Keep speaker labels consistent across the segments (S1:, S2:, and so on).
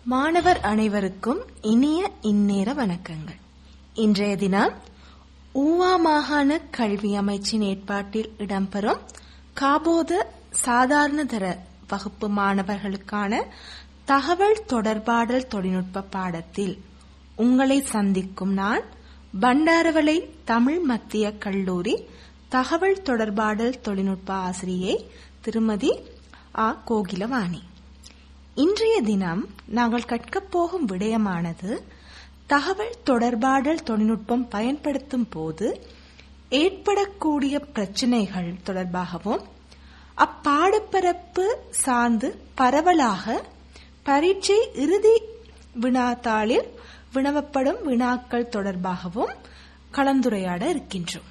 S1: மாணவர் அனைவருக்கும் இனிய இந்நேர வணக்கங்கள் இன்றைய தினம் ஊவா மாகாண கல்வி அமைச்சின் ஏற்பாட்டில் இடம்பெறும் காபோத சாதாரண தர வகுப்பு மாணவர்களுக்கான தகவல் தொடர்பாடல் தொழில்நுட்ப பாடத்தில் உங்களை சந்திக்கும் நான் பண்டாரவளை தமிழ் மத்திய கல்லூரி தகவல் தொடர்பாடல் தொழில்நுட்ப ஆசிரியை திருமதி ஆ கோகிலவாணி இன்றைய தினம் நாங்கள் கற்கப் போகும் விடயமானது தகவல் தொடர்பாடல் தொழில்நுட்பம் பயன்படுத்தும் போது ஏற்படக்கூடிய பிரச்சனைகள் தொடர்பாகவும் அப்பாடப்பரப்பு சார்ந்து பரவலாக பரீட்சை இறுதி வினாத்தாளில் வினவப்படும் வினாக்கள் தொடர்பாகவும் கலந்துரையாட இருக்கின்றோம்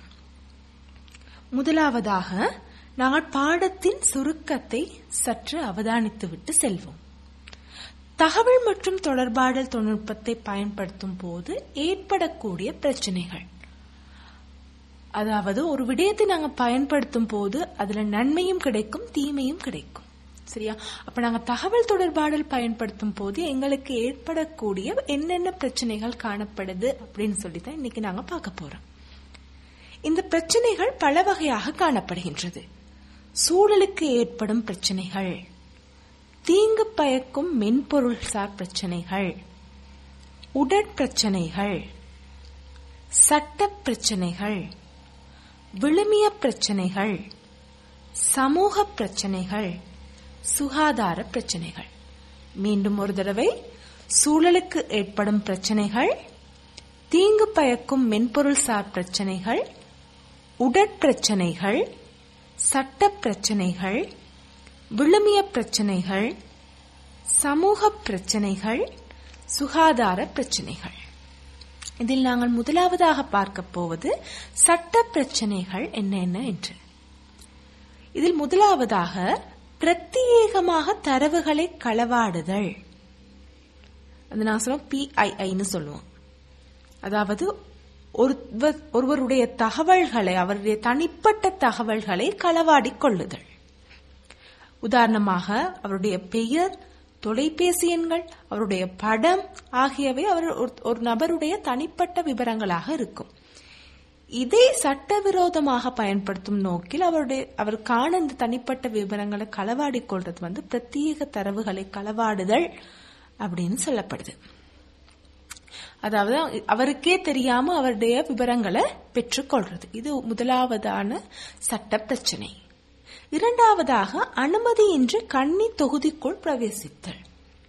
S1: முதலாவதாக நாங்கள் பாடத்தின் சுருக்கத்தை சற்று அவதானித்துவிட்டு செல்வோம் தகவல் மற்றும் தொடர்பாடல் தொழில்நுட்பத்தை பயன்படுத்தும் போது ஏற்படக்கூடிய பிரச்சனைகள் அதாவது ஒரு விடயத்தை நாங்க பயன்படுத்தும் போது அதுல நன்மையும் கிடைக்கும் தீமையும் கிடைக்கும் சரியா அப்ப நாங்க தகவல் தொடர்பாடல் பயன்படுத்தும் போது எங்களுக்கு ஏற்படக்கூடிய என்னென்ன பிரச்சனைகள் காணப்படுது அப்படின்னு சொல்லி தான் இன்னைக்கு நாங்க பார்க்க போறோம் இந்த பிரச்சனைகள் பல வகையாக காணப்படுகின்றது சூழலுக்கு ஏற்படும் பிரச்சனைகள் தீங்கு பயக்கும் மென்பொருள் சார் பிரச்சனைகள் உடற்பிரச்சனைகள் சட்ட பிரச்சனைகள் விழுமிய பிரச்சனைகள் சமூக பிரச்சனைகள் சுகாதார பிரச்சனைகள் மீண்டும் ஒரு தடவை சூழலுக்கு ஏற்படும் பிரச்சனைகள் தீங்கு பயக்கும் மென்பொருள் சார் பிரச்சனைகள் உடற்பிரச்சனைகள் சட்ட பிரச்சனைகள் விழுமிய பிரச்சனைகள் சமூக பிரச்சனைகள் சுகாதார பிரச்சனைகள் இதில் நாங்கள் முதலாவதாக பார்க்க போவது சட்ட பிரச்சனைகள் என்னென்ன என்று இதில் முதலாவதாக பிரத்யேகமாக தரவுகளை களவாடுதல் அது நான் சொல்லுவோம் பிஐஐன்னு சொல்லுவோம் அதாவது ஒருவர் ஒருவருடைய தகவல்களை அவருடைய தனிப்பட்ட தகவல்களை களவாடிக் கொள்ளுதல் உதாரணமாக அவருடைய பெயர் தொலைபேசி எண்கள் அவருடைய படம் ஆகியவை அவர் ஒரு நபருடைய தனிப்பட்ட விவரங்களாக இருக்கும் இதை சட்டவிரோதமாக பயன்படுத்தும் நோக்கில் அவருடைய அவர் காண இந்த தனிப்பட்ட விவரங்களை களவாடி கொள்றது வந்து பிரத்யேக தரவுகளை களவாடுதல் அப்படின்னு சொல்லப்படுது அதாவது அவருக்கே தெரியாம அவருடைய விவரங்களை பெற்றுக்கொள்றது இது முதலாவதான சட்ட பிரச்சனை இரண்டாவதாக அனுமதியின்றி கண்ணி தொகுதிக்குள் பிரவேசித்தல்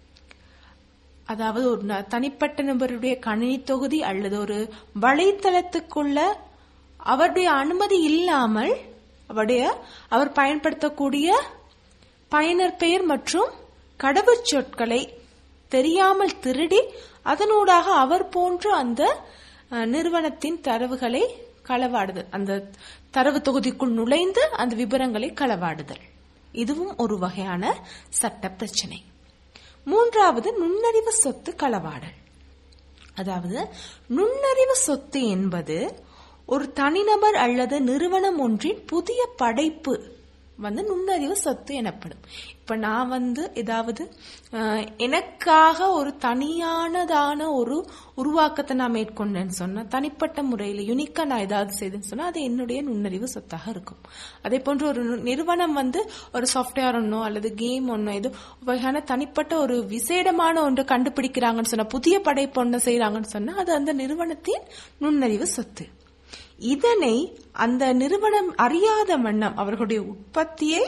S1: அதாவது ஒரு தனிப்பட்ட நபருடைய கணினி தொகுதி அல்லது ஒரு வலைத்தளத்துக்குள்ள அவருடைய அனுமதி இல்லாமல் அவருடைய அவர் பயன்படுத்தக்கூடிய பயனர் பெயர் மற்றும் கடவுச்சொற்களை தெரியாமல் திருடி அதனூடாக அவர் போன்ற அந்த நிறுவனத்தின் தரவுகளை களவாடுதல் அந்த தரவு தொகுதிக்குள் நுழைந்து அந்த விவரங்களை களவாடுதல் இதுவும் ஒரு வகையான சட்ட பிரச்சனை மூன்றாவது நுண்ணறிவு சொத்து களவாடல் அதாவது நுண்ணறிவு சொத்து என்பது ஒரு தனிநபர் அல்லது நிறுவனம் ஒன்றின் புதிய படைப்பு வந்து நுண்ணறிவு சொத்து எனப்படும் இப்ப நான் வந்து ஏதாவது எனக்காக ஒரு தனியானதான ஒரு உருவாக்கத்தை நான் மேற்கொண்டேன்னு சொன்னா தனிப்பட்ட முறையில் யுனிக்கா நான் ஏதாவது செய்தேன்னு சொன்னா அது என்னுடைய நுண்ணறிவு சொத்தாக இருக்கும் அதே போன்று ஒரு நிறுவனம் வந்து ஒரு சாஃப்ட்வேர் ஒன்னோ அல்லது கேம் ஒன்னோ ஏதோ வகையான தனிப்பட்ட ஒரு விசேடமான ஒன்று கண்டுபிடிக்கிறாங்கன்னு சொன்னா புதிய படைப்பு ஒன்று செய்யறாங்கன்னு சொன்னா அது அந்த நிறுவனத்தின் நுண்ணறிவு சொத்து இதனை அந்த நிறுவனம் அறியாத வண்ணம் அவர்களுடைய உற்பத்தியை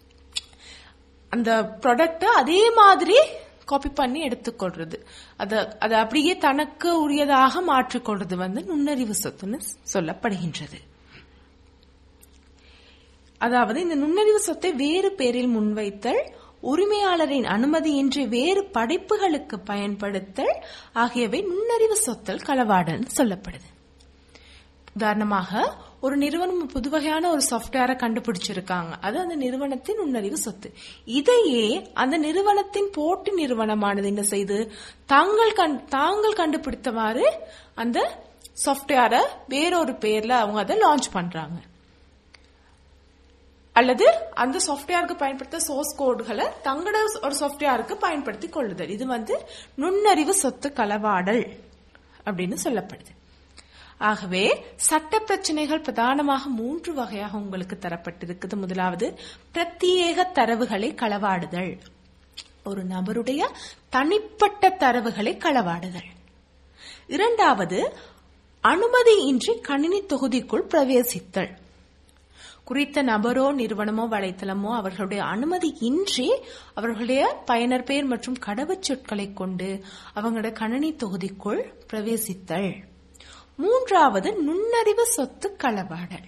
S1: அந்த ப்ராடக்ட் அதே மாதிரி காப்பி பண்ணி எடுத்துக்கொள்றது அத அதை அப்படியே தனக்கு உரியதாக மாற்றிக்கொள்றது வந்து நுண்ணறிவு சொத்துன்னு சொல்லப்படுகின்றது அதாவது இந்த நுண்ணறிவு சொத்தை வேறு பேரில் முன்வைத்தல் உரிமையாளரின் அனுமதியின்றி வேறு படைப்புகளுக்கு பயன்படுத்தல் ஆகியவை நுண்ணறிவு சொத்தல் களவாடல் சொல்லப்படுது உதாரணமாக ஒரு நிறுவனம் புது வகையான ஒரு சாஃப்ட்வேரை கண்டுபிடிச்சிருக்காங்க அது அந்த நிறுவனத்தின் நுண்ணறிவு சொத்து இதையே அந்த நிறுவனத்தின் போட்டி நிறுவனமானது என்ன செய்து தாங்கள் தாங்கள் கண்டுபிடித்தவாறு அந்த சாஃப்ட்வேரை வேறொரு பேர்ல அவங்க அதை லான்ச் பண்றாங்க அல்லது அந்த சாஃப்ட்வேருக்கு பயன்படுத்த சோர்ஸ் கோடுகளை தங்களோட ஒரு சாஃப்ட்வேருக்கு பயன்படுத்தி கொள்ளுதல் இது வந்து நுண்ணறிவு சொத்து களவாடல் அப்படின்னு சொல்லப்படுது ஆகவே சட்ட பிரச்சனைகள் பிரதானமாக மூன்று வகையாக உங்களுக்கு தரப்பட்டிருக்குது முதலாவது பிரத்யேக தரவுகளை களவாடுதல் ஒரு நபருடைய தனிப்பட்ட தரவுகளை களவாடுதல் இரண்டாவது அனுமதியின்றி கணினி தொகுதிக்குள் பிரவேசித்தல் குறித்த நபரோ நிறுவனமோ வலைத்தளமோ அவர்களுடைய அனுமதி இன்றி அவர்களுடைய பயனர் பெயர் மற்றும் கடவுச்சொற்களை கொண்டு அவங்களுடைய கணினி தொகுதிக்குள் பிரவேசித்தல் மூன்றாவது நுண்ணறிவு சொத்து களவாடல்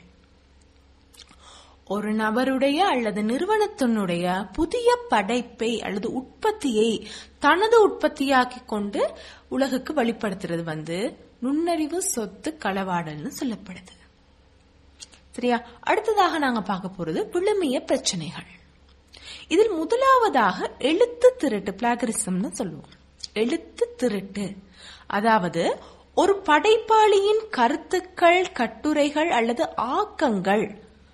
S1: ஒரு நபருடைய அல்லது நிறுவனத்தினுடைய புதிய படைப்பை அல்லது உற்பத்தியை தனது உற்பத்தியாக்கி கொண்டு உலகுக்கு வெளிப்படுத்துறது வந்து நுண்ணறிவு சொத்து களவாடல்னு சொல்லப்படுது சரியா அடுத்ததாக நாங்க பார்க்க போறது விழுமிய பிரச்சனைகள் இதில் முதலாவதாக எழுத்து திருட்டு பிளாகரிசம்னு சொல்லுவோம் எழுத்து திருட்டு அதாவது ஒரு படைப்பாளியின் கருத்துக்கள் கட்டுரைகள் அல்லது ஆக்கங்கள்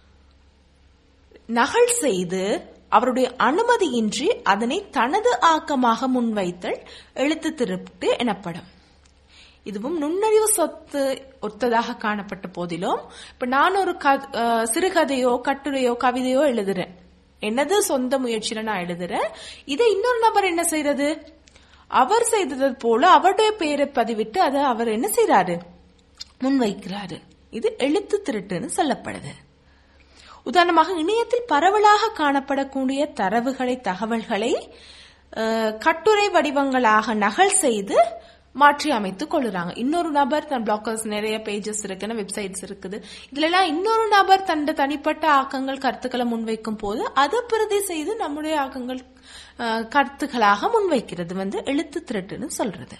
S1: நகல் செய்து அவருடைய அனுமதியின்றி அதனை தனது ஆக்கமாக முன்வைத்தல் எழுத்து திருட்டு எனப்படும் இதுவும் நுண்ணறிவு சொத்து ஒத்ததாக காணப்பட்ட போதிலும் இப்ப நான் ஒரு சிறுகதையோ கட்டுரையோ கவிதையோ எழுதுறேன் என்னது சொந்த முயற்சியில நான் எழுதுறேன் இதை இன்னொரு நபர் என்ன செய்யறது அவர் செய்தது போல அவருடைய பெயரை பதிவிட்டு அதை அவர் என்ன செய்யறாரு முன்வைக்கிறாரு இது எழுத்து திருட்டுன்னு சொல்லப்படுது உதாரணமாக இணையத்தில் பரவலாக காணப்படக்கூடிய தரவுகளை தகவல்களை கட்டுரை வடிவங்களாக நகல் செய்து மாற்றி அமைத்துக் கொள்ளுறாங்க இன்னொரு நபர் தன் பிளாக்கர்ஸ் நிறைய பேஜஸ் இருக்குன்னு வெப்சைட்ஸ் இருக்குது இதுல எல்லாம் இன்னொரு நபர் தன் தனிப்பட்ட ஆக்கங்கள் கருத்துக்களை முன்வைக்கும் போது அதை பிரதி செய்து நம்முடைய ஆக்கங்கள் கருத்துக்களாக முன்வைக்கிறது வந்து எழுத்து திருட்டுன்னு சொல்றது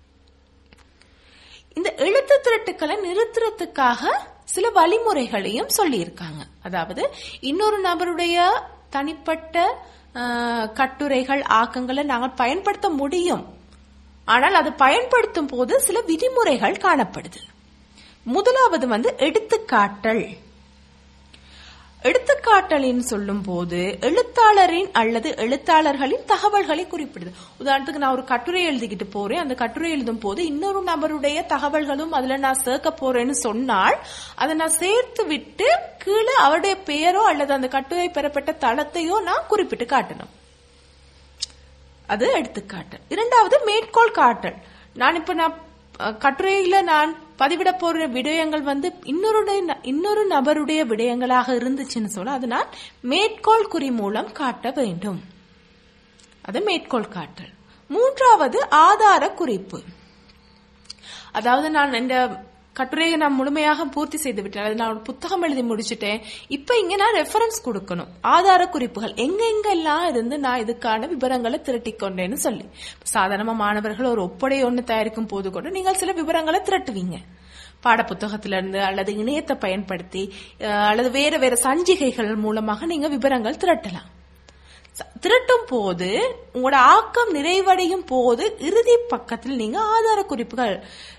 S1: இந்த எழுத்து திருட்டுக்களை நிறுத்துறதுக்காக சில வழிமுறைகளையும் சொல்லியிருக்காங்க அதாவது இன்னொரு நபருடைய தனிப்பட்ட கட்டுரைகள் ஆக்கங்களை நாங்கள் பயன்படுத்த முடியும் ஆனால் அது பயன்படுத்தும் போது சில விதிமுறைகள் காணப்படுது முதலாவது வந்து எடுத்துக்காட்டல் எடுத்துக்காட்டலின் சொல்லும் போது எழுத்தாளரின் அல்லது எழுத்தாளர்களின் தகவல்களை குறிப்பிடுது உதாரணத்துக்கு நான் ஒரு கட்டுரை எழுதிக்கிட்டு போறேன் அந்த கட்டுரை எழுதும் போது இன்னொரு நபருடைய தகவல்களும் அதுல நான் சேர்க்க போறேன்னு சொன்னால் அதை நான் சேர்த்து விட்டு கீழே அவருடைய பெயரோ அல்லது அந்த கட்டுரை பெறப்பட்ட தளத்தையோ நான் குறிப்பிட்டு காட்டணும் அது எடுத்துக்காட்டல் இரண்டாவது மேற்கோள் காட்டல் நான் இப்ப நான் கட்டுரையில நான் பதிவிட போற விடயங்கள் வந்து இன்னொரு இன்னொரு நபருடைய விடயங்களாக இருந்துச்சுன்னு சொல்ல அது நான் மேற்கோள் குறி மூலம் காட்ட வேண்டும் அது மேற்கோள் காட்டல் மூன்றாவது ஆதார குறிப்பு அதாவது நான் இந்த கட்டுரையை நான் முழுமையாக பூர்த்தி செய்து விட்டேன் அது நான் ஒரு புத்தகம் எழுதி முடிச்சுட்டேன் இப்ப இங்க நான் ரெஃபரன்ஸ் கொடுக்கணும் ஆதார குறிப்புகள் எங்க எங்கெல்லாம் இருந்து நான் இதுக்கான விவரங்களை திரட்டி கொண்டேன்னு சொல்லி சாதாரணமா மாணவர்கள் ஒரு ஒப்படை ஒண்ணு தயாரிக்கும் போது கூட நீங்கள் சில விவரங்களை திரட்டுவீங்க பாடப்புத்தகத்தில இருந்து அல்லது இணையத்தை பயன்படுத்தி அல்லது வேற வேற சஞ்சிகைகள் மூலமாக நீங்க விவரங்கள் திரட்டலாம் திரட்டும் போது உங்களோட ஆக்கம் நிறைவடையும் போது இறுதி பக்கத்தில் நீங்க ஆதார குறிப்புகள்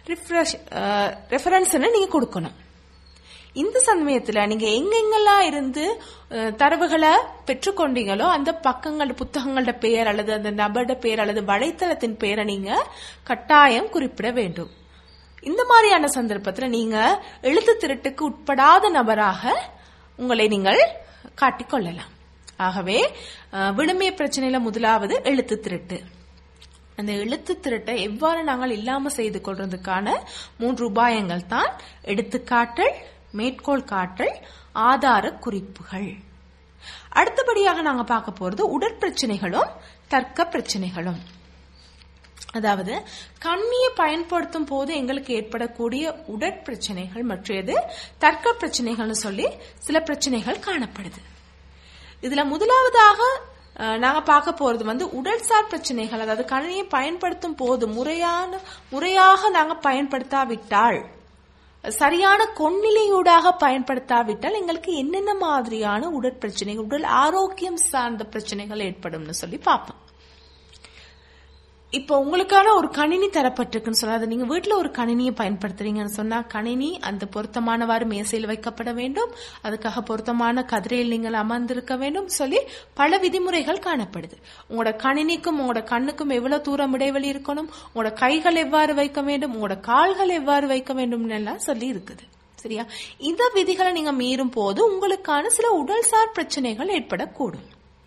S1: ரெஃபரன்ஸ் நீங்க கொடுக்கணும் இந்த சமயத்துல நீங்க எங்கெங்கெல்லாம் இருந்து தரவுகளை பெற்றுக்கொண்டீங்களோ அந்த பக்கங்கள் புத்தகங்களோட பெயர் அல்லது அந்த நபரோட பெயர் அல்லது வலைத்தளத்தின் பெயரை நீங்க கட்டாயம் குறிப்பிட வேண்டும் இந்த மாதிரியான சந்தர்ப்பத்துல நீங்க எழுத்து திருட்டுக்கு உட்படாத நபராக உங்களை நீங்கள் காட்டிக்கொள்ளலாம் ஆகவே விடுமைய பிரச்சனையில முதலாவது எழுத்து திருட்டு அந்த எழுத்து திருட்டை எவ்வாறு நாங்கள் இல்லாம செய்து கொள்றதுக்கான மூன்று உபாயங்கள் தான் எடுத்துக்காட்டல் மேற்கோள் காட்டல் ஆதார குறிப்புகள் அடுத்தபடியாக நாங்க பார்க்க போறது உடற்பிரச்சனைகளும் தர்க்க பிரச்சனைகளும் அதாவது கண்ணியை பயன்படுத்தும் போது எங்களுக்கு ஏற்படக்கூடிய உடற்பிரச்சனைகள் மற்றது தர்க்க பிரச்சனைகள்னு சொல்லி சில பிரச்சனைகள் காணப்படுது இதுல முதலாவதாக நாங்க பார்க்க போறது வந்து உடல்சார் பிரச்சனைகள் அதாவது கணினியை பயன்படுத்தும் போது முறையான முறையாக நாங்க பயன்படுத்தாவிட்டால் சரியான கொன்னிலையூடாக பயன்படுத்தாவிட்டால் எங்களுக்கு என்னென்ன மாதிரியான உடற்பிரச்சனைகள் உடல் ஆரோக்கியம் சார்ந்த பிரச்சனைகள் ஏற்படும்னு சொல்லி பார்ப்போம் இப்போ உங்களுக்கான ஒரு கணினி தரப்பட்டிருக்குன்னு சொன்னா அது நீங்க வீட்ல ஒரு கணினியை பயன்படுத்துறீங்கன்னு சொன்னா கணினி அந்த பொருத்தமானவாறு மேசையில் வைக்கப்பட வேண்டும் அதுக்காக பொருத்தமான கதிரையில் நீங்கள் அமர்ந்திருக்க வேண்டும் சொல்லி பல விதிமுறைகள் காணப்படுது உங்களோட கணினிக்கும் உங்களோட கண்ணுக்கும் எவ்வளவு தூரம் இடைவெளி இருக்கணும் உங்களோட கைகள் எவ்வாறு வைக்க வேண்டும் உங்களோட கால்கள் எவ்வாறு வைக்க வேண்டும் எல்லாம் சொல்லி இருக்குது சரியா இந்த விதிகளை நீங்க மீறும் போது உங்களுக்கான சில உடல்சார் பிரச்சனைகள் ஏற்படக்கூடும்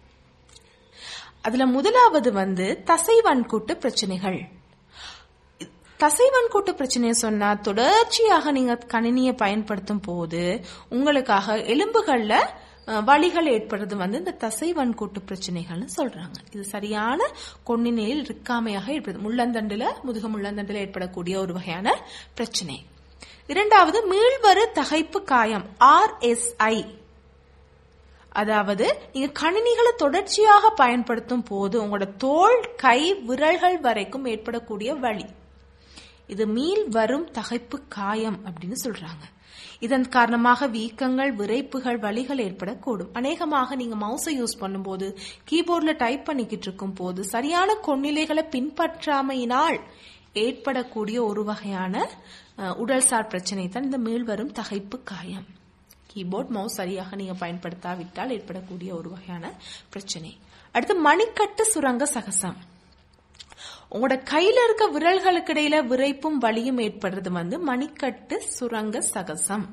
S1: அதுல முதலாவது வந்து தசைவன்கூட்டு பிரச்சனைகள் தசைவன்கூட்டு பிரச்சனையை சொன்னா தொடர்ச்சியாக நீங்க கணினியை பயன்படுத்தும் போது உங்களுக்காக எலும்புகள்ல அஹ், வலிகள் ஏற்படுறது வந்து இந்த தசைவன்கூட்டு பிரச்சனைகள்னு சொல்றாங்க இது சரியான கொன்னினையில் இருக்காமையாக ஏற்படுது முள்ளந்தண்டுல முதுகு முள்ளந்தண்டுல ஏற்படக்கூடிய ஒரு வகையான பிரச்சனை இரண்டாவது மீள்வரு தகைப்பு காயம் ஆர்எஸ்ஐ அதாவது நீங்க கணினிகளை தொடர்ச்சியாக பயன்படுத்தும் போது உங்களோட தோள் கை விரல்கள் வரைக்கும் ஏற்படக்கூடிய வலி இது மீள் வரும் தகைப்பு காயம் அப்படின்னு சொல்றாங்க இதன் காரணமாக வீக்கங்கள் விரைப்புகள் வலிகள் ஏற்படக்கூடும் அநேகமாக நீங்க மவுஸை யூஸ் பண்ணும்போது கீபோர்ட்ல டைப் பண்ணிக்கிட்டு இருக்கும் போது சரியான கொன்னிலைகளை பின்பற்றாமையினால் ஏற்படக்கூடிய ஒரு வகையான அஹ், உடல்சார் பிரச்சனை தான் இந்த மீள்வரும் தகைப்பு காயம் கீபோர்ட் மவுஸ் சரியாக நீங்க பயன்படுத்தாவிட்டால் ஏற்படக்கூடிய ஒரு வகையான பிரச்சனை அடுத்து மணிக்கட்டு சுரங்க சகசம் உங்களோட கையில இருக்க விரல்களுக்கு இடையில விரைப்பும் வலியும் ஏற்படுறது வந்து மணிக்கட்டு சுரங்க சகசம்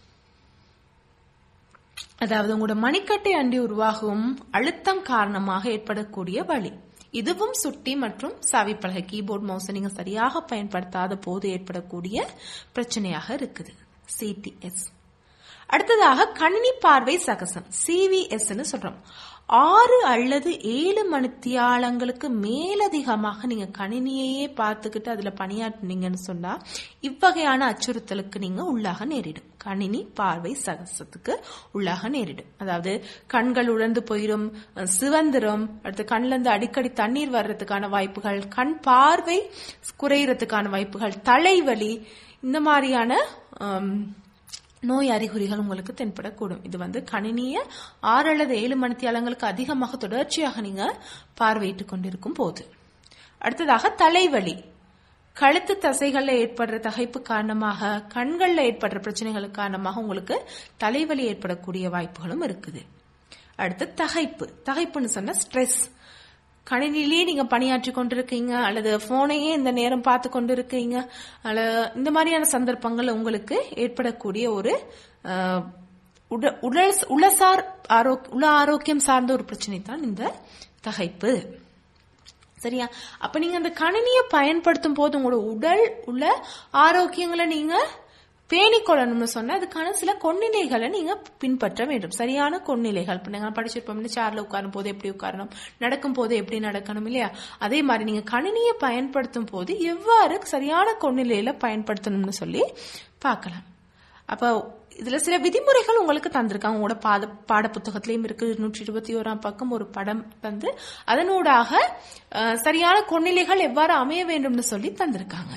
S1: அதாவது உங்களோட மணிக்கட்டை அண்டி உருவாகும் அழுத்தம் காரணமாக ஏற்படக்கூடிய வலி இதுவும் சுட்டி மற்றும் சாவிப்பலகை கீபோர்ட் மவுஸை நீங்க சரியாக பயன்படுத்தாத போது ஏற்படக்கூடிய பிரச்சனையாக இருக்குது சிடிஎஸ் அடுத்ததாக கணினி பார்வை சகசம் சிவிஎஸ் சொல்றோம் ஆறு அல்லது ஏழு மணித்தியாலங்களுக்கு மேலதிகமாக நீங்க கணினியையே பார்த்துக்கிட்டு அதுல பணியாற்றினீங்கன்னு சொன்னா இவ்வகையான அச்சுறுத்தலுக்கு நீங்க உள்ளாக நேரிடும் கணினி பார்வை சகசத்துக்கு உள்ளாக நேரிடும் அதாவது கண்கள் உழந்து போயிடும் அஹ், சிவந்திரும் அடுத்து கண்ல இருந்து அடிக்கடி தண்ணீர் வர்றதுக்கான வாய்ப்புகள் கண் பார்வை குறையறதுக்கான வாய்ப்புகள் தலைவலி இந்த மாதிரியான ஆம், நோய் அறிகுறிகள் உங்களுக்கு தென்படக்கூடும் இது வந்து கணினிய ஆறு அல்லது ஏழு மணித்தியாலங்களுக்கு அதிகமாக தொடர்ச்சியாக நீங்க பார்வையிட்டுக் கொண்டிருக்கும் போது அடுத்ததாக தலைவலி கழுத்து தசைகள்ல ஏற்படுற தகைப்பு காரணமாக கண்கள்ல ஏற்படுற பிரச்சனைகள் காரணமாக உங்களுக்கு தலைவலி ஏற்படக்கூடிய வாய்ப்புகளும் இருக்குது அடுத்து தகைப்பு தகைப்புன்னு சொன்னா ஸ்ட்ரெஸ் கணினிலேயே நீங்க பணியாற்றி கொண்டிருக்கீங்க அல்லது போனையே இந்த நேரம் பார்த்து கொண்டிருக்கீங்க அல்லது இந்த மாதிரியான சந்தர்ப்பங்கள் உங்களுக்கு ஏற்படக்கூடிய ஒரு அஹ், உட- உடல் உளசார் ஆரோக் உள ஆரோக்கியம் சார்ந்த ஒரு பிரச்சனை தான் இந்த தகைப்பு சரியா அப்ப நீங்க அந்த கணினியை பயன்படுத்தும் போது உங்களோட உடல் உள்ள ஆரோக்கியங்களை நீங்க பேணிக்கொள்ளணும்னு சொன்னா அதுக்கான சில கொன்னிலைகளை நீங்க பின்பற்ற வேண்டும் சரியான கொன்னிலைகள் இப்ப நாங்க படிச்சிருப்போம் சேர்ல உட்காரும் போது எப்படி உட்காரணும் நடக்கும் போது எப்படி நடக்கணும் இல்லையா அதே மாதிரி நீங்க கணினியை பயன்படுத்தும் போது எவ்வாறு சரியான கொன்னிலையில பயன்படுத்தணும்னு சொல்லி பார்க்கலாம் அப்ப இதுல சில விதிமுறைகள் உங்களுக்கு தந்திருக்காங்க உங்களோட பாத பாட புத்தகத்திலயும் இருக்கு நூற்றி இருபத்தி ஓராம் பக்கம் ஒரு படம் வந்து அதனூடாக அஹ், சரியான கொன்னிலைகள் எவ்வாறு அமைய வேண்டும்னு சொல்லி தந்திருக்காங்க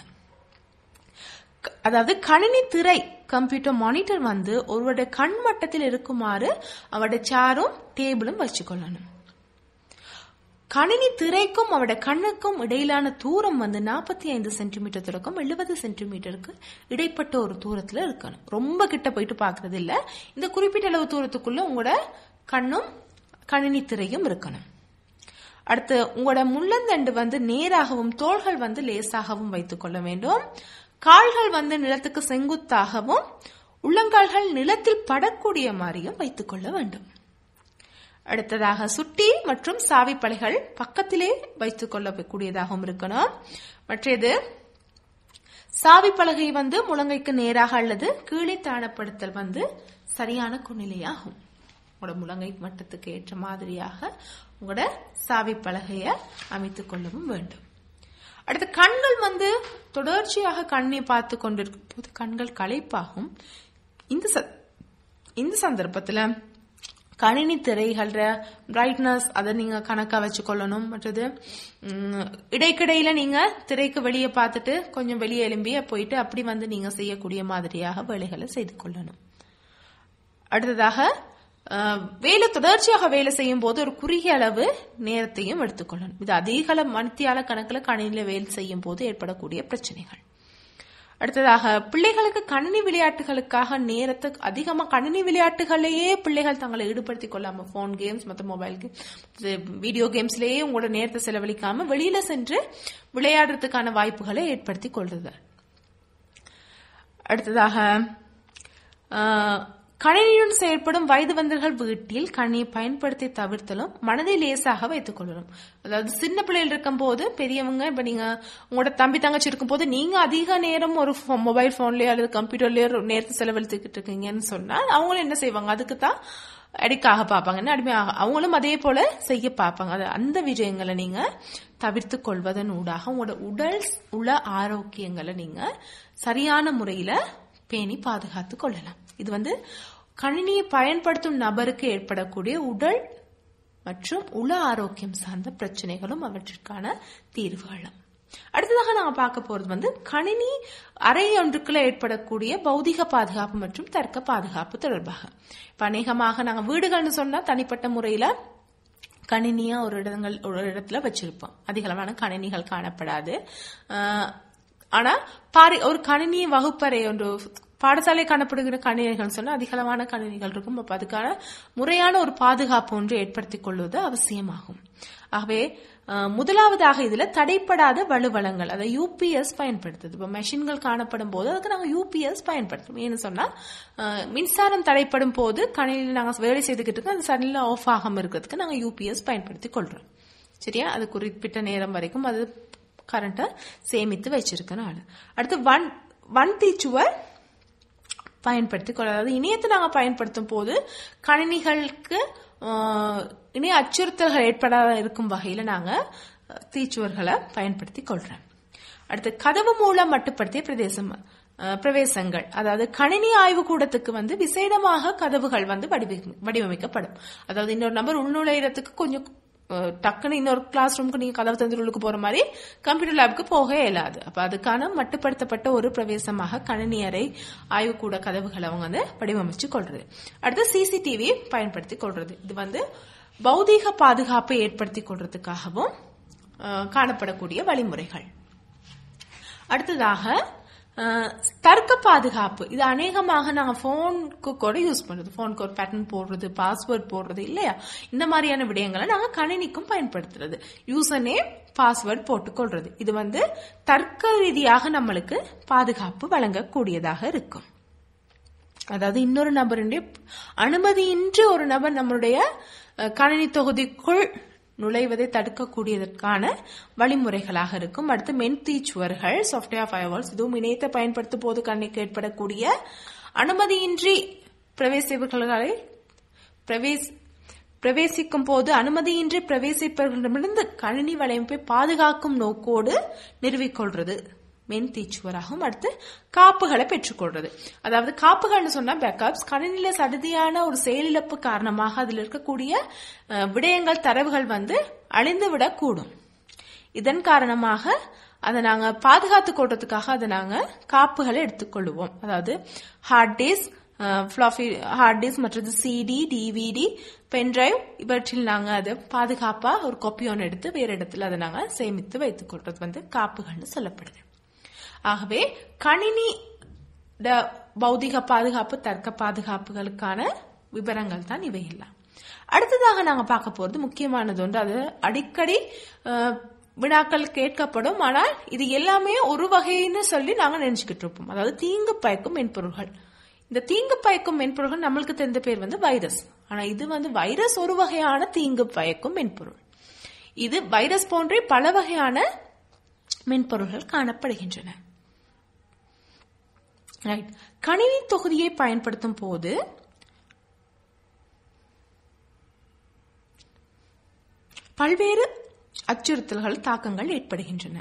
S1: க- அதாவது கணினி திரை கம்ப்யூட்டர் மானிட்டர் வந்து ஒருவருடைய கண் மட்டத்தில் இருக்குமாறு அவருடைய சேரும் டேபிளும் வச்சுக்கொள்ளணும் கணினி திரைக்கும் அவருடைய கண்ணுக்கும் இடையிலான தூரம் வந்து நாற்பத்தி ஐந்து சென்டிமீட்டர் தொடக்கம் எழுபது சென்டிமீட்டருக்கு இடைப்பட்ட ஒரு தூரத்துல இருக்கணும் ரொம்ப கிட்ட போயிட்டு பாக்குறது இல்ல இந்த குறிப்பிட்ட அளவு தூரத்துக்குள்ள உங்களோட கண்ணும் கணினி திரையும் இருக்கணும் அடுத்து உங்களோட முள்ளந்தண்டு வந்து நேராகவும் தோள்கள் வந்து லேசாகவும் வைத்துக் கொள்ள வேண்டும் கால்கள் வந்து நிலத்துக்கு செங்குத்தாகவும் உள்ளங்கால்கள் நிலத்தில் படக்கூடிய மாதிரியும் வைத்துக் கொள்ள வேண்டும் அடுத்ததாக சுட்டி மற்றும் சாவிப்பலைகள் பக்கத்திலே வைத்துக் கொள்ளக்கூடியதாகவும் இருக்கணும் மற்றது சாவி பலகை வந்து முழங்கைக்கு நேராக அல்லது கீழே தாழப்படுத்தல் வந்து சரியான குநிலையாகும் உங்களோட முழங்கை மட்டத்துக்கு ஏற்ற மாதிரியாக உங்களோட சாவி பலகையை அமைத்துக் கொள்ளவும் வேண்டும் அடுத்து கண்கள் வந்து தொடர்ச்சியாக கண்ணை பார்த்து கொண்டிருக்கும் போது கண்கள் களைப்பாகும் இந்த ச- இந்த சந்தர்ப்பத்துல கணினி திரைகள பிரைட்னஸ் அதை நீங்க கணக்கா வச்சுக்கொள்ளணும் மற்றது ம், இடைக்கிடையில நீங்க திரைக்கு வெளியே பார்த்துட்டு கொஞ்சம் வெளியே எழும்பிய போயிட்டு அப்படி வந்து நீங்க செய்யக்கூடிய மாதிரியாக வேலைகளை செய்து கொள்ளணும் அடுத்ததாக அஹ், வேலை தொடர்ச்சியாக வேலை செய்யும் போது ஒரு குறுகிய அளவு நேரத்தையும் எடுத்துக்கொள்ளணும் இது அதிக அளவு மணித்தியால கணக்கில் கணினியில வேலை செய்யும் போது ஏற்படக்கூடிய பிரச்சனைகள் அடுத்ததாக பிள்ளைகளுக்கு கணினி விளையாட்டுகளுக்காக நேரத்தை அதிகமா கணினி விளையாட்டுகளையே பிள்ளைகள் தங்களை ஈடுபடுத்திக் கொள்ளாம போன் கேம்ஸ் மற்ற மொபைல் கேம் வீடியோ கேம்ஸ்லயே உங்களோட நேரத்தை செலவழிக்காம வெளியில சென்று விளையாடுறதுக்கான வாய்ப்புகளை ஏற்படுத்தி கொள்றது அடுத்ததாக ஆஹ், கணினியுடன் செயல்படும் வயது வந்தர்கள் வீட்டில் கணினியை பயன்படுத்தி தவிர்த்தலும் மனதை லேசாக வைத்துக் கொள்ளணும் அதாவது சின்ன பிள்ளைகள் இருக்கும் போது பெரியவங்க இப்ப நீங்க உங்களோட தம்பி தங்கச்சி இருக்கும் போது நீங்க அதிக நேரம் ஒரு மொபைல் போன்லயோ அல்லது கம்ப்யூட்டர்லயோ நேரத்தை செலவழித்துக்கிட்டு இருக்கீங்கன்னு சொன்னா அவங்களும் என்ன செய்வாங்க அதுக்கு தான் அடிக்காக பார்ப்பாங்க என்ன அடிமையாக அவங்களும் அதே போல செய்ய பார்ப்பாங்க அது அந்த விஜயங்களை நீங்க தவிர்த்து கொள்வதன் ஊடாக உங்களோட உடல் உள்ள ஆரோக்கியங்களை நீங்க சரியான முறையில பேணி பாதுகாத்து கொள்ளலாம் இது வந்து கணினியை பயன்படுத்தும் நபருக்கு ஏற்படக்கூடிய உடல் மற்றும் உள ஆரோக்கியம் சார்ந்த பிரச்சனைகளும் அவற்றிற்கான தீர்வுகளும் அடுத்ததாக நாங்க பார்க்க போறது வந்து கணினி அறை ஒன்றுக்குள்ள ஏற்படக்கூடிய பௌதிக பாதுகாப்பு மற்றும் தர்க்க பாதுகாப்பு தொடர்பாக இப்ப அநேகமாக நாங்க வீடுகள்னு சொன்னா தனிப்பட்ட முறையில கணினியா ஒரு இடங்கள் ஒரு இடத்துல வச்சிருப்போம் அதிகளவான கணினிகள் காணப்படாது ஆஹ், ஆனா பாரி ஒரு கணினி வகுப்பறை ஒன்று பாடசாலை காணப்படுகிற கணினிகள் சொன்னா அதிகளவான கணினிகள் இருக்கும் அப்ப அதுக்கான முறையான ஒரு பாதுகாப்பு ஒன்று ஏற்படுத்திக் கொள்வது அவசியமாகும் ஆகவே அஹ், முதலாவதாக இதுல தடைப்படாத வலுவளங்கள் அதை யூபிஎஸ் பயன்படுத்துது இப்ப மெஷின்கள் காணப்படும் போது அதுக்கு நாங்க யூபிஎஸ் பயன்படுத்துறோம் ஏன்னு சொன்னா அஹ், மின்சாரம் தடைப்படும் போது கணினியில் நாங்க வேலை செய்துக்கிட்டு இருக்கோம் அது சடன்ல ஆஃப் ஆகாம இருக்கிறதுக்கு நாங்க யூபிஎஸ் பயன்படுத்தி கொள்றோம் சரியா அது குறிப்பிட்ட நேரம் வரைக்கும் அது கரண்ட்டை சேமித்து வச்சிருக்கனால அடுத்து வன் வன் தீச்சுவர் பயன்படுத்தி கொள்ள அதாவது இணையத்தை நாங்க பயன்படுத்தும் போது கணினிகளுக்கு ஆஹ், இணைய அச்சுறுத்தல்கள் ஏற்படாத இருக்கும் வகையில நாங்க அஹ், தீச்சுவர்களை பயன்படுத்தி கொள்றோம் அடுத்து கதவு மூலம் மட்டுப்படுத்திய பிரதேசம் அஹ், பிரவேசங்கள் அதாவது கணினி ஆய்வு கூடத்துக்கு வந்து விசேடமாக கதவுகள் வந்து வடிவமை- வடிவமைக்கப்படும் அதாவது இன்னொரு நபர் உள்நுழையறதுக்கு கொஞ்சம் அஹ், டக்குன்னு இன்னொரு கிளாஸ் ரூமுக்கு நீங்க கதவு தந்து உள்ளுக்கு போற மாதிரி கம்ப்யூட்டர் லேபுக்கு போக இயலாது அப்ப அதுக்கான மட்டுப்படுத்தப்பட்ட ஒரு பிரவேசமாக கணினி அறை ஆய்வுக்கூட கதவுகளை அவங்க வந்து வடிவமைச்சு கொள்றது அடுத்து சிசிடிவி பயன்படுத்தி கொள்றது இது வந்து பௌதீக பாதுகாப்பை ஏற்படுத்தி கொள்றதுக்காகவும் அஹ், காணப்படக்கூடிய வழிமுறைகள் அடுத்ததாக அஹ், தர்க்க பாதுகாப்பு இது அநேகமாக நாங்க போனுக்கு கூட யூஸ் பண்றது போனுக்கு ஒரு பேட்டர்ன் போடுறது பாஸ்வேர்ட் போடுறது இல்லையா இந்த மாதிரியான விடயங்களை நாங்க கணினிக்கும் பயன்படுத்துறது யூசர் நேம் பாஸ்வேர்ட் போட்டுக்கொள்றது இது வந்து தர்க்க ரீதியாக நம்மளுக்கு பாதுகாப்பு வழங்கக்கூடியதாக இருக்கும் அதாவது இன்னொரு நபருடைய அனுமதியின்றி ஒரு நபர் நம்மளுடைய அஹ், கணினி தொகுதிக்குள் நுழைவதை தடுக்கக்கூடியதற்கான வழிமுறைகளாக இருக்கும் அடுத்து மென்தீச்சுவர்கள் சாஃப்ட்வேர் ஃபயர்வால்ஸ் இதுவும் இணையத்தை பயன்படுத்தும் போது கண்ணுக்கு ஏற்படக்கூடிய அனுமதியின்றி பிரவேசிப்புகளை பிரவேஸ் பிரவேசிக்கும் போது அனுமதியின்றி பிரவேசிப்பவர்களிடமிருந்து கணினி வலையமைப்பை பாதுகாக்கும் நோக்கோடு நிறுவிக்கொள்றது மென் தீச்சுவராகும் அடுத்து காப்புகளை பெற்றுக்கொள்றது அதாவது காப்புகள்னு சொன்னா பேக்கப்ஸ் கணினியில சடுதியான ஒரு செயலிழப்பு காரணமாக அதில் இருக்கக்கூடிய அஹ், விடயங்கள் தரவுகள் வந்து அழிந்து விடக்கூடும் இதன் காரணமாக அதை நாங்க பாதுகாத்து கொள்றதுக்காக அதை நாங்க காப்புகளை எடுத்துக்கொள்வோம் அதாவது hard disk floppy hard disk மற்றது சிடி டிவிடி பென்டிரைவ் இவற்றில் நாங்க அதை பாதுகாப்பா ஒரு காப்பி ஒன்று எடுத்து வேற இடத்துல அதை நாங்க சேமித்து வைத்துக் கொள்றது வந்து காப்புகள்னு சொல்லப்படுது ஆகவே கணினி ட பௌதிக பாதுகாப்பு தர்க்க பாதுகாப்புகளுக்கான விவரங்கள் தான் இவையெல்லாம் அடுத்ததாக நாங்க பார்க்க போறது முக்கியமானது ஒன்று அது அடிக்கடி அஹ், வினாக்கள் கேட்கப்படும் ஆனால் இது எல்லாமே ஒரு வகைன்னு சொல்லி நாங்க நினைச்சுக்கிட்டு இருப்போம் அதாவது தீங்கு பயக்கும் மென்பொருள்கள் இந்த தீங்கு பயக்கும் மென்பொருள்கள் நம்மளுக்கு தெரிந்த பேர் வந்து வைரஸ் ஆனா இது வந்து வைரஸ் ஒரு வகையான தீங்கு பயக்கும் மென்பொருள் இது வைரஸ் போன்றே பல வகையான மென்பொருள்கள் காணப்படுகின்றன ரைட் கணினி தொகுதியை பயன்படுத்தும் போது பல்வேறு அச்சுறுத்தல்கள் தாக்கங்கள் ஏற்படுகின்றன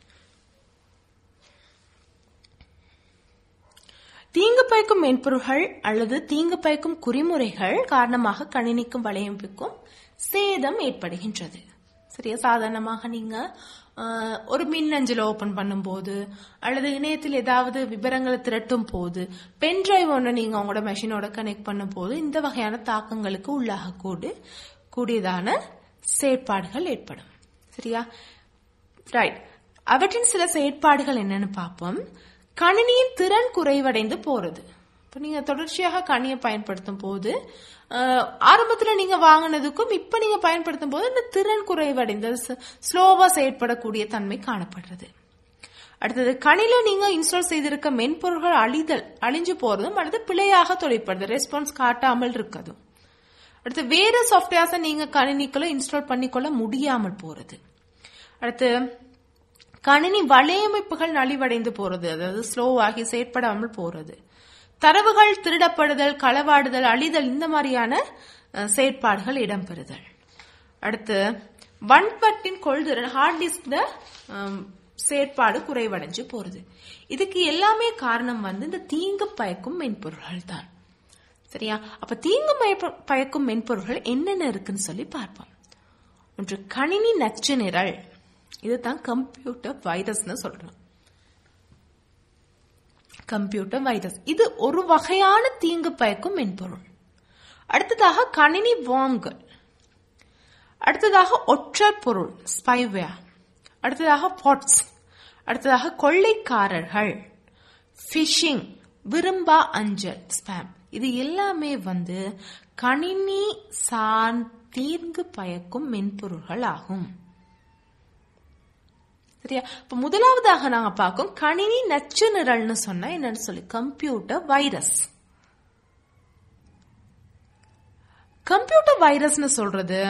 S1: தீங்கு பயக்கும் மென்பொருள்கள் அல்லது தீங்கு பயக்கும் குறிமுறைகள் காரணமாக கணினிக்கும் வலையமைப்புக்கும் சேதம் ஏற்படுகின்றது சரியா சாதாரணமாக நீங்க ஆஹ், ஒரு மின்னஞ்சல் ஓபன் பண்ணும்போது அல்லது இணையத்தில் ஏதாவது விவரங்களை திரட்டும் போது பென் டிரைவ் ஒன்று நீங்க உங்களோட மெஷினோட கனெக்ட் பண்ணும் போது இந்த வகையான தாக்கங்களுக்கு உள்ளாக கூடு கூடியதான செயற்பாடுகள் ஏற்படும் சரியா ரைட் அவற்றின் சில செயற்பாடுகள் என்னன்னு பார்ப்போம் கணினியின் திறன் குறைவடைந்து போறது இப்போ நீங்க தொடர்ச்சியாக கணினியை பயன்படுத்தும் போது அஹ், ஆரம்பத்துல நீங்க வாங்கினதுக்கும் இப்ப நீங்க பயன்படுத்தும் போது இந்த திறன் குறைவடைந்து ஸ்லோவா செயற்படக்கூடிய தன்மை காணப்படுறது அடுத்தது கணில நீங்க இன்ஸ்டால் செய்திருக்க மென்பொருள்கள் அழிதல் அழிஞ்சு போறதும் அல்லது பிழையாக தொழிற்படுது ரெஸ்பான்ஸ் காட்டாமல் இருக்கதும் அடுத்து வேற சாஃப்ட்வேர்ஸை நீங்க கணினிக்குள்ள இன்ஸ்டால் பண்ணிக்கொள்ள முடியாமல் போறது அடுத்து கணினி வலையமைப்புகள் நலிவடைந்து போறது அதாவது ஸ்லோவாகி செயற்படாமல் போறது தரவுகள் திருடப்படுதல் களவாடுதல் அழிதல் இந்த மாதிரியான அஹ், செயற்பாடுகள் இடம்பெறுதல் அடுத்து வன்பட்டின் கொள்திறன் ஹார்ட் டிஸ்க் செயற்பாடு குறைவடைஞ்சு போறது இதுக்கு எல்லாமே காரணம் வந்து இந்த தீங்கு பயக்கும் மென்பொருள்கள் தான் சரியா அப்ப தீங்கு மயப்ப- பயக்கும் மென்பொருள்கள் என்னென்ன இருக்குன்னு சொல்லி பார்ப்போம் ஒன்று கணினி நச்சு நிரல் இதுதான் கம்ப்யூட்டர் வைரஸ்னு சொல்றோம் கம்ப்யூட்டர் வைரஸ் இது ஒரு வகையான தீங்கு பயக்கும் மென்பொருள் அடுத்ததாக கணினி வாங்கல் அடுத்ததாக ஒற்றர் பொருள் ஸ்பைவேர் அடுத்ததாக பாட்ஸ் அடுத்ததாக கொள்ளைக்காரர்கள் ஃபிஷிங் விரும்பா அஞ்சல் ஸ்பேம் இது எல்லாமே வந்து கணினி சார் தீங்கு பயக்கும் மென்பொருள்கள் ஆகும் சரியா இப்ப முதலாவதாக நாங்க பார்க்கும் கணினி நச்சு நிரல்னு சொன்னா என்னன்னு சொல்லி கம்ப்யூட்டர் வைரஸ் கம்ப்யூட்டர் வைரஸ்னு சொல்றது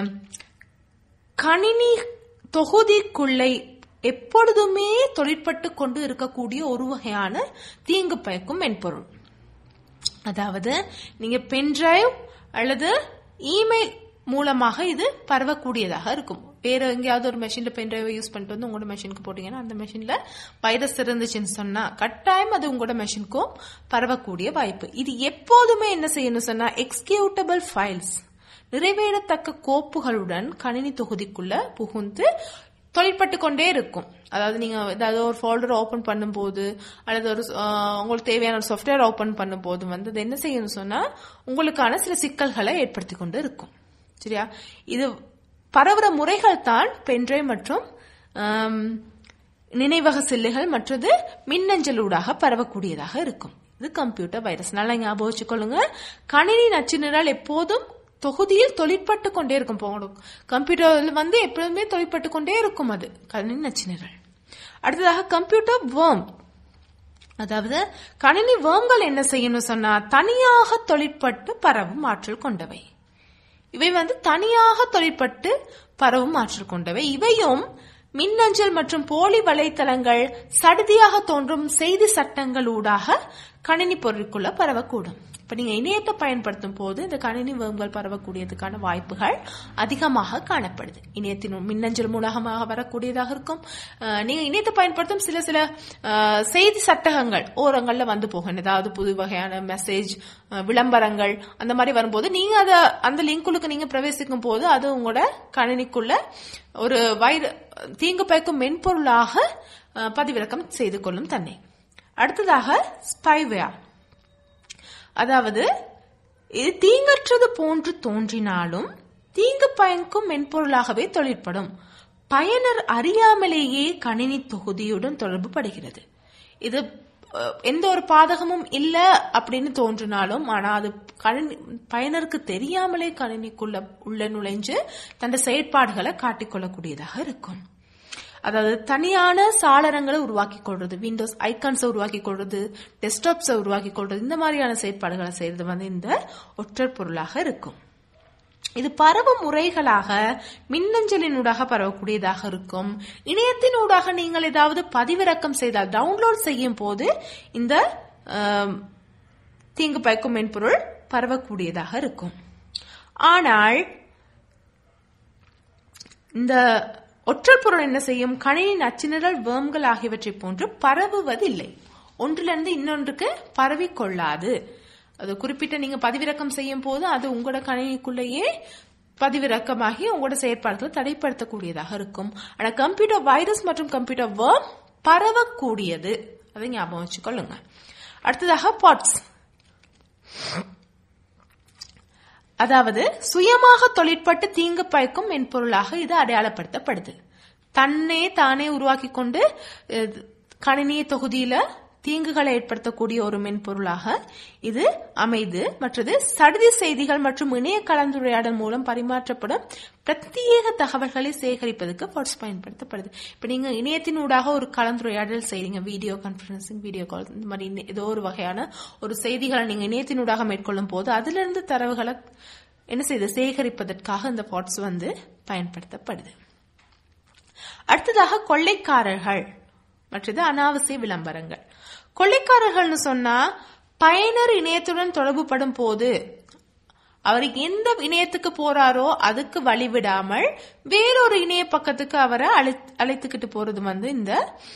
S1: கணினி தொகுதிக்குள்ளே எப்பொழுதுமே தொழிற்பட்டு கொண்டு இருக்கக்கூடிய ஒரு வகையான தீங்கு பயக்கும் மென்பொருள் அதாவது நீங்க பென் டிரைவ் அல்லது இமெயில் மூலமாக இது பரவக்கூடியதாக இருக்கும் வேற எங்கேயாவது ஒரு மெஷின்ல பென் டிரைவை யூஸ் பண்ணிட்டு வந்து உங்களோட மெஷினுக்கு போட்டீங்கன்னா அந்த மெஷின்ல வைரஸ் இருந்துச்சுன்னு சொன்னா கட்டாயம் அது உங்களோட மெஷினுக்கும் பரவக்கூடிய வாய்ப்பு இது எப்போதுமே என்ன செய்யணும் சொன்னா எக்ஸிக்யூட்டபிள் ஃபைல்ஸ் நிறைவேறத்தக்க கோப்புகளுடன் கணினி தொகுதிக்குள்ள புகுந்து தொழிற்பட்டு கொண்டே இருக்கும் அதாவது நீங்க ஏதாவது ஒரு ஃபோல்டர் ஓபன் பண்ணும்போது அல்லது ஒரு அஹ், உங்களுக்கு தேவையான ஒரு சாஃப்ட்வேர் ஓபன் பண்ணும்போது வந்து அது என்ன செய்யணும் சொன்னா உங்களுக்கான சில சிக்கல்களை ஏற்படுத்தி கொண்டு இருக்கும் சரியா இது பரவுற முறைகள் தான் பென்ட்ரைவ் மற்றும் ஆம், நினைவக சில்லுகள் மற்றது மின்னஞ்சலூடாக பரவக்கூடியதாக இருக்கும் இது கம்ப்யூட்டர் வைரஸ் நல்லா ஞாபகம் வச்சுக்கொள்ளுங்க கணினி நச்சு நிரல் எப்போதும் தொகுதியில் தொழிற்பட்டு கொண்டே இருக்கும் போகணும் கம்ப்யூட்டர்ல வந்து எப்பொழுதுமே தொழிற்பட்டு கொண்டே இருக்கும் அது கணினி நச்சு நிரல் அடுத்ததாக கம்ப்யூட்டர் வேர்ம் அதாவது கணினி வேர்ம்கள் என்ன செய்யணும் சொன்னா தனியாக தொழிற்பட்டு பரவும் ஆற்றல் கொண்டவை இவை வந்து தனியாக தொழிற்பட்டு பரவும் ஆற்றல் கொண்டவை இவையும் மின்னஞ்சல் மற்றும் போலி வலைத்தளங்கள் சடுதியாக தோன்றும் செய்தி சட்டங்கள் ஊடாக கணினி பொருளுக்குள்ள பரவக்கூடும் இப்ப நீங்க இணையத்தை பயன்படுத்தும் போது இந்த கணினி வேம்புகள் பரவக்கூடியதுக்கான வாய்ப்புகள் அதிகமாக காணப்படுது இணையத்தின் மின்னஞ்சல் மூலமாக வரக்கூடியதாக இருக்கும் அஹ், நீங்க இணையத்தை பயன்படுத்தும் சில சில அஹ், செய்தி சட்டகங்கள் ஓரங்கள்ல வந்து போகும் ஏதாவது புது வகையான மெசேஜ் விளம்பரங்கள் அந்த மாதிரி வரும்போது நீங்க அத அந்த லிங்குக்கு நீங்க பிரவேசிக்கும் போது அது உங்களோட கணினிக்குள்ள ஒரு வைர தீங்கு பயக்கும் மென்பொருளாக அஹ், பதிவிறக்கம் செய்து கொள்ளும் தன்னை அடுத்ததாக ஸ்பைவேர் அதாவது இது தீங்கற்றது போன்று தோன்றினாலும் தீங்கு பயக்கும் மென்பொருளாகவே தொழிற்படும் பயனர் அறியாமலேயே கணினி தொகுதியுடன் தொடர்பு படுகிறது இது அஹ், எந்த ஒரு பாதகமும் இல்ல அப்படின்னு தோன்றினாலும் ஆனா அது கணினி பயனருக்கு தெரியாமலே கணினிக்குள்ள உள்ள நுழைஞ்சு தன் செயற்பாடுகளை காட்டிக்கொள்ளக்கூடியதாக இருக்கும் அதாவது தனியான சாளரங்களை உருவாக்கி கொள்றது விண்டோஸ் ஐகான்ஸை உருவாக்கி கொள்றது டெஸ்க்டாப்ஸை உருவாக்கி கொள்றது இந்த மாதிரியான செயற்பாடுகளை செய்யறது வந்து இந்த ஒற்றர் பொருளாக இருக்கும் இது பரவும் முறைகளாக மின்னஞ்சலினூடாக பரவக்கூடியதாக இருக்கும் இணையத்தினூடாக நீங்கள் ஏதாவது பதிவிறக்கம் செய்தால் டவுன்லோட் செய்யும் போது இந்த ஆம், தீங்கு பயக்கும் மென்பொருள் பரவக்கூடியதாக இருக்கும் ஆனால் இந்த ஒற்றர் பொருள் என்ன செய்யும் கணினி நச்சுநிரல் வேம்கள் ஆகியவற்றை போன்று பரவுவதில்லை ஒன்றிலிருந்து இன்னொன்றுக்கு பரவிக்கொள்ளாது அது குறிப்பிட்ட நீங்க பதிவிறக்கம் செய்யும் போது அது உங்களோட கணினிக்குள்ளேயே பதிவிறக்கமாகி உங்களோட செயற்பாடுகளை தடைப்படுத்தக்கூடியதாக இருக்கும் ஆனா கம்ப்யூட்டர் வைரஸ் மற்றும் கம்ப்யூட்டர் வேர்ம் பரவக்கூடியது அதை ஞாபகம் வச்சுக்கொள்ளுங்க அடுத்ததாக பாட்ஸ் அதாவது சுயமாக தொழிற்பட்டு தீங்கு பயக்கும் மென்பொருளாக இது அடையாளப்படுத்தப்படுது தன்னை தானே உருவாக்கி கொண்டு அஹ், கணினி தொகுதியில தீங்குகளை ஏற்படுத்தக்கூடிய ஒரு மென்பொருளாக இது அமைது மற்றது சடுதி செய்திகள் மற்றும் இணைய கலந்துரையாடல் மூலம் பரிமாற்றப்படும் பிரத்யேக தகவல்களை சேகரிப்பதற்கு வாட்ஸ் பயன்படுத்தப்படுது இப்ப நீங்க இணையத்தினூடாக ஒரு கலந்துரையாடல் செய்றீங்க வீடியோ கான்பரன்சிங் வீடியோ கால் இந்த மாதிரி இன்ன- ஏதோ ஒரு வகையான ஒரு செய்திகளை நீங்க இணையத்தினூடாக மேற்கொள்ளும் போது அதிலிருந்து தரவுகளை என்ன செய்து சேகரிப்பதற்காக இந்த பாட்ஸ் வந்து பயன்படுத்தப்படுது அடுத்ததாக கொள்ளைக்காரர்கள் மற்றது அனாவசிய விளம்பரங்கள் கொள்ளைக்காரர்கள்னு சொன்னா பயனர் இணையத்துடன் தொடர்புபடும் போது அவர் எந்த இணையத்துக்கு போறாரோ அதுக்கு வழிவிடாமல் வேறொரு இணைய பக்கத்துக்கு அவரை அழை- அழைத்துக்கிட்டு போறது வந்து இந்த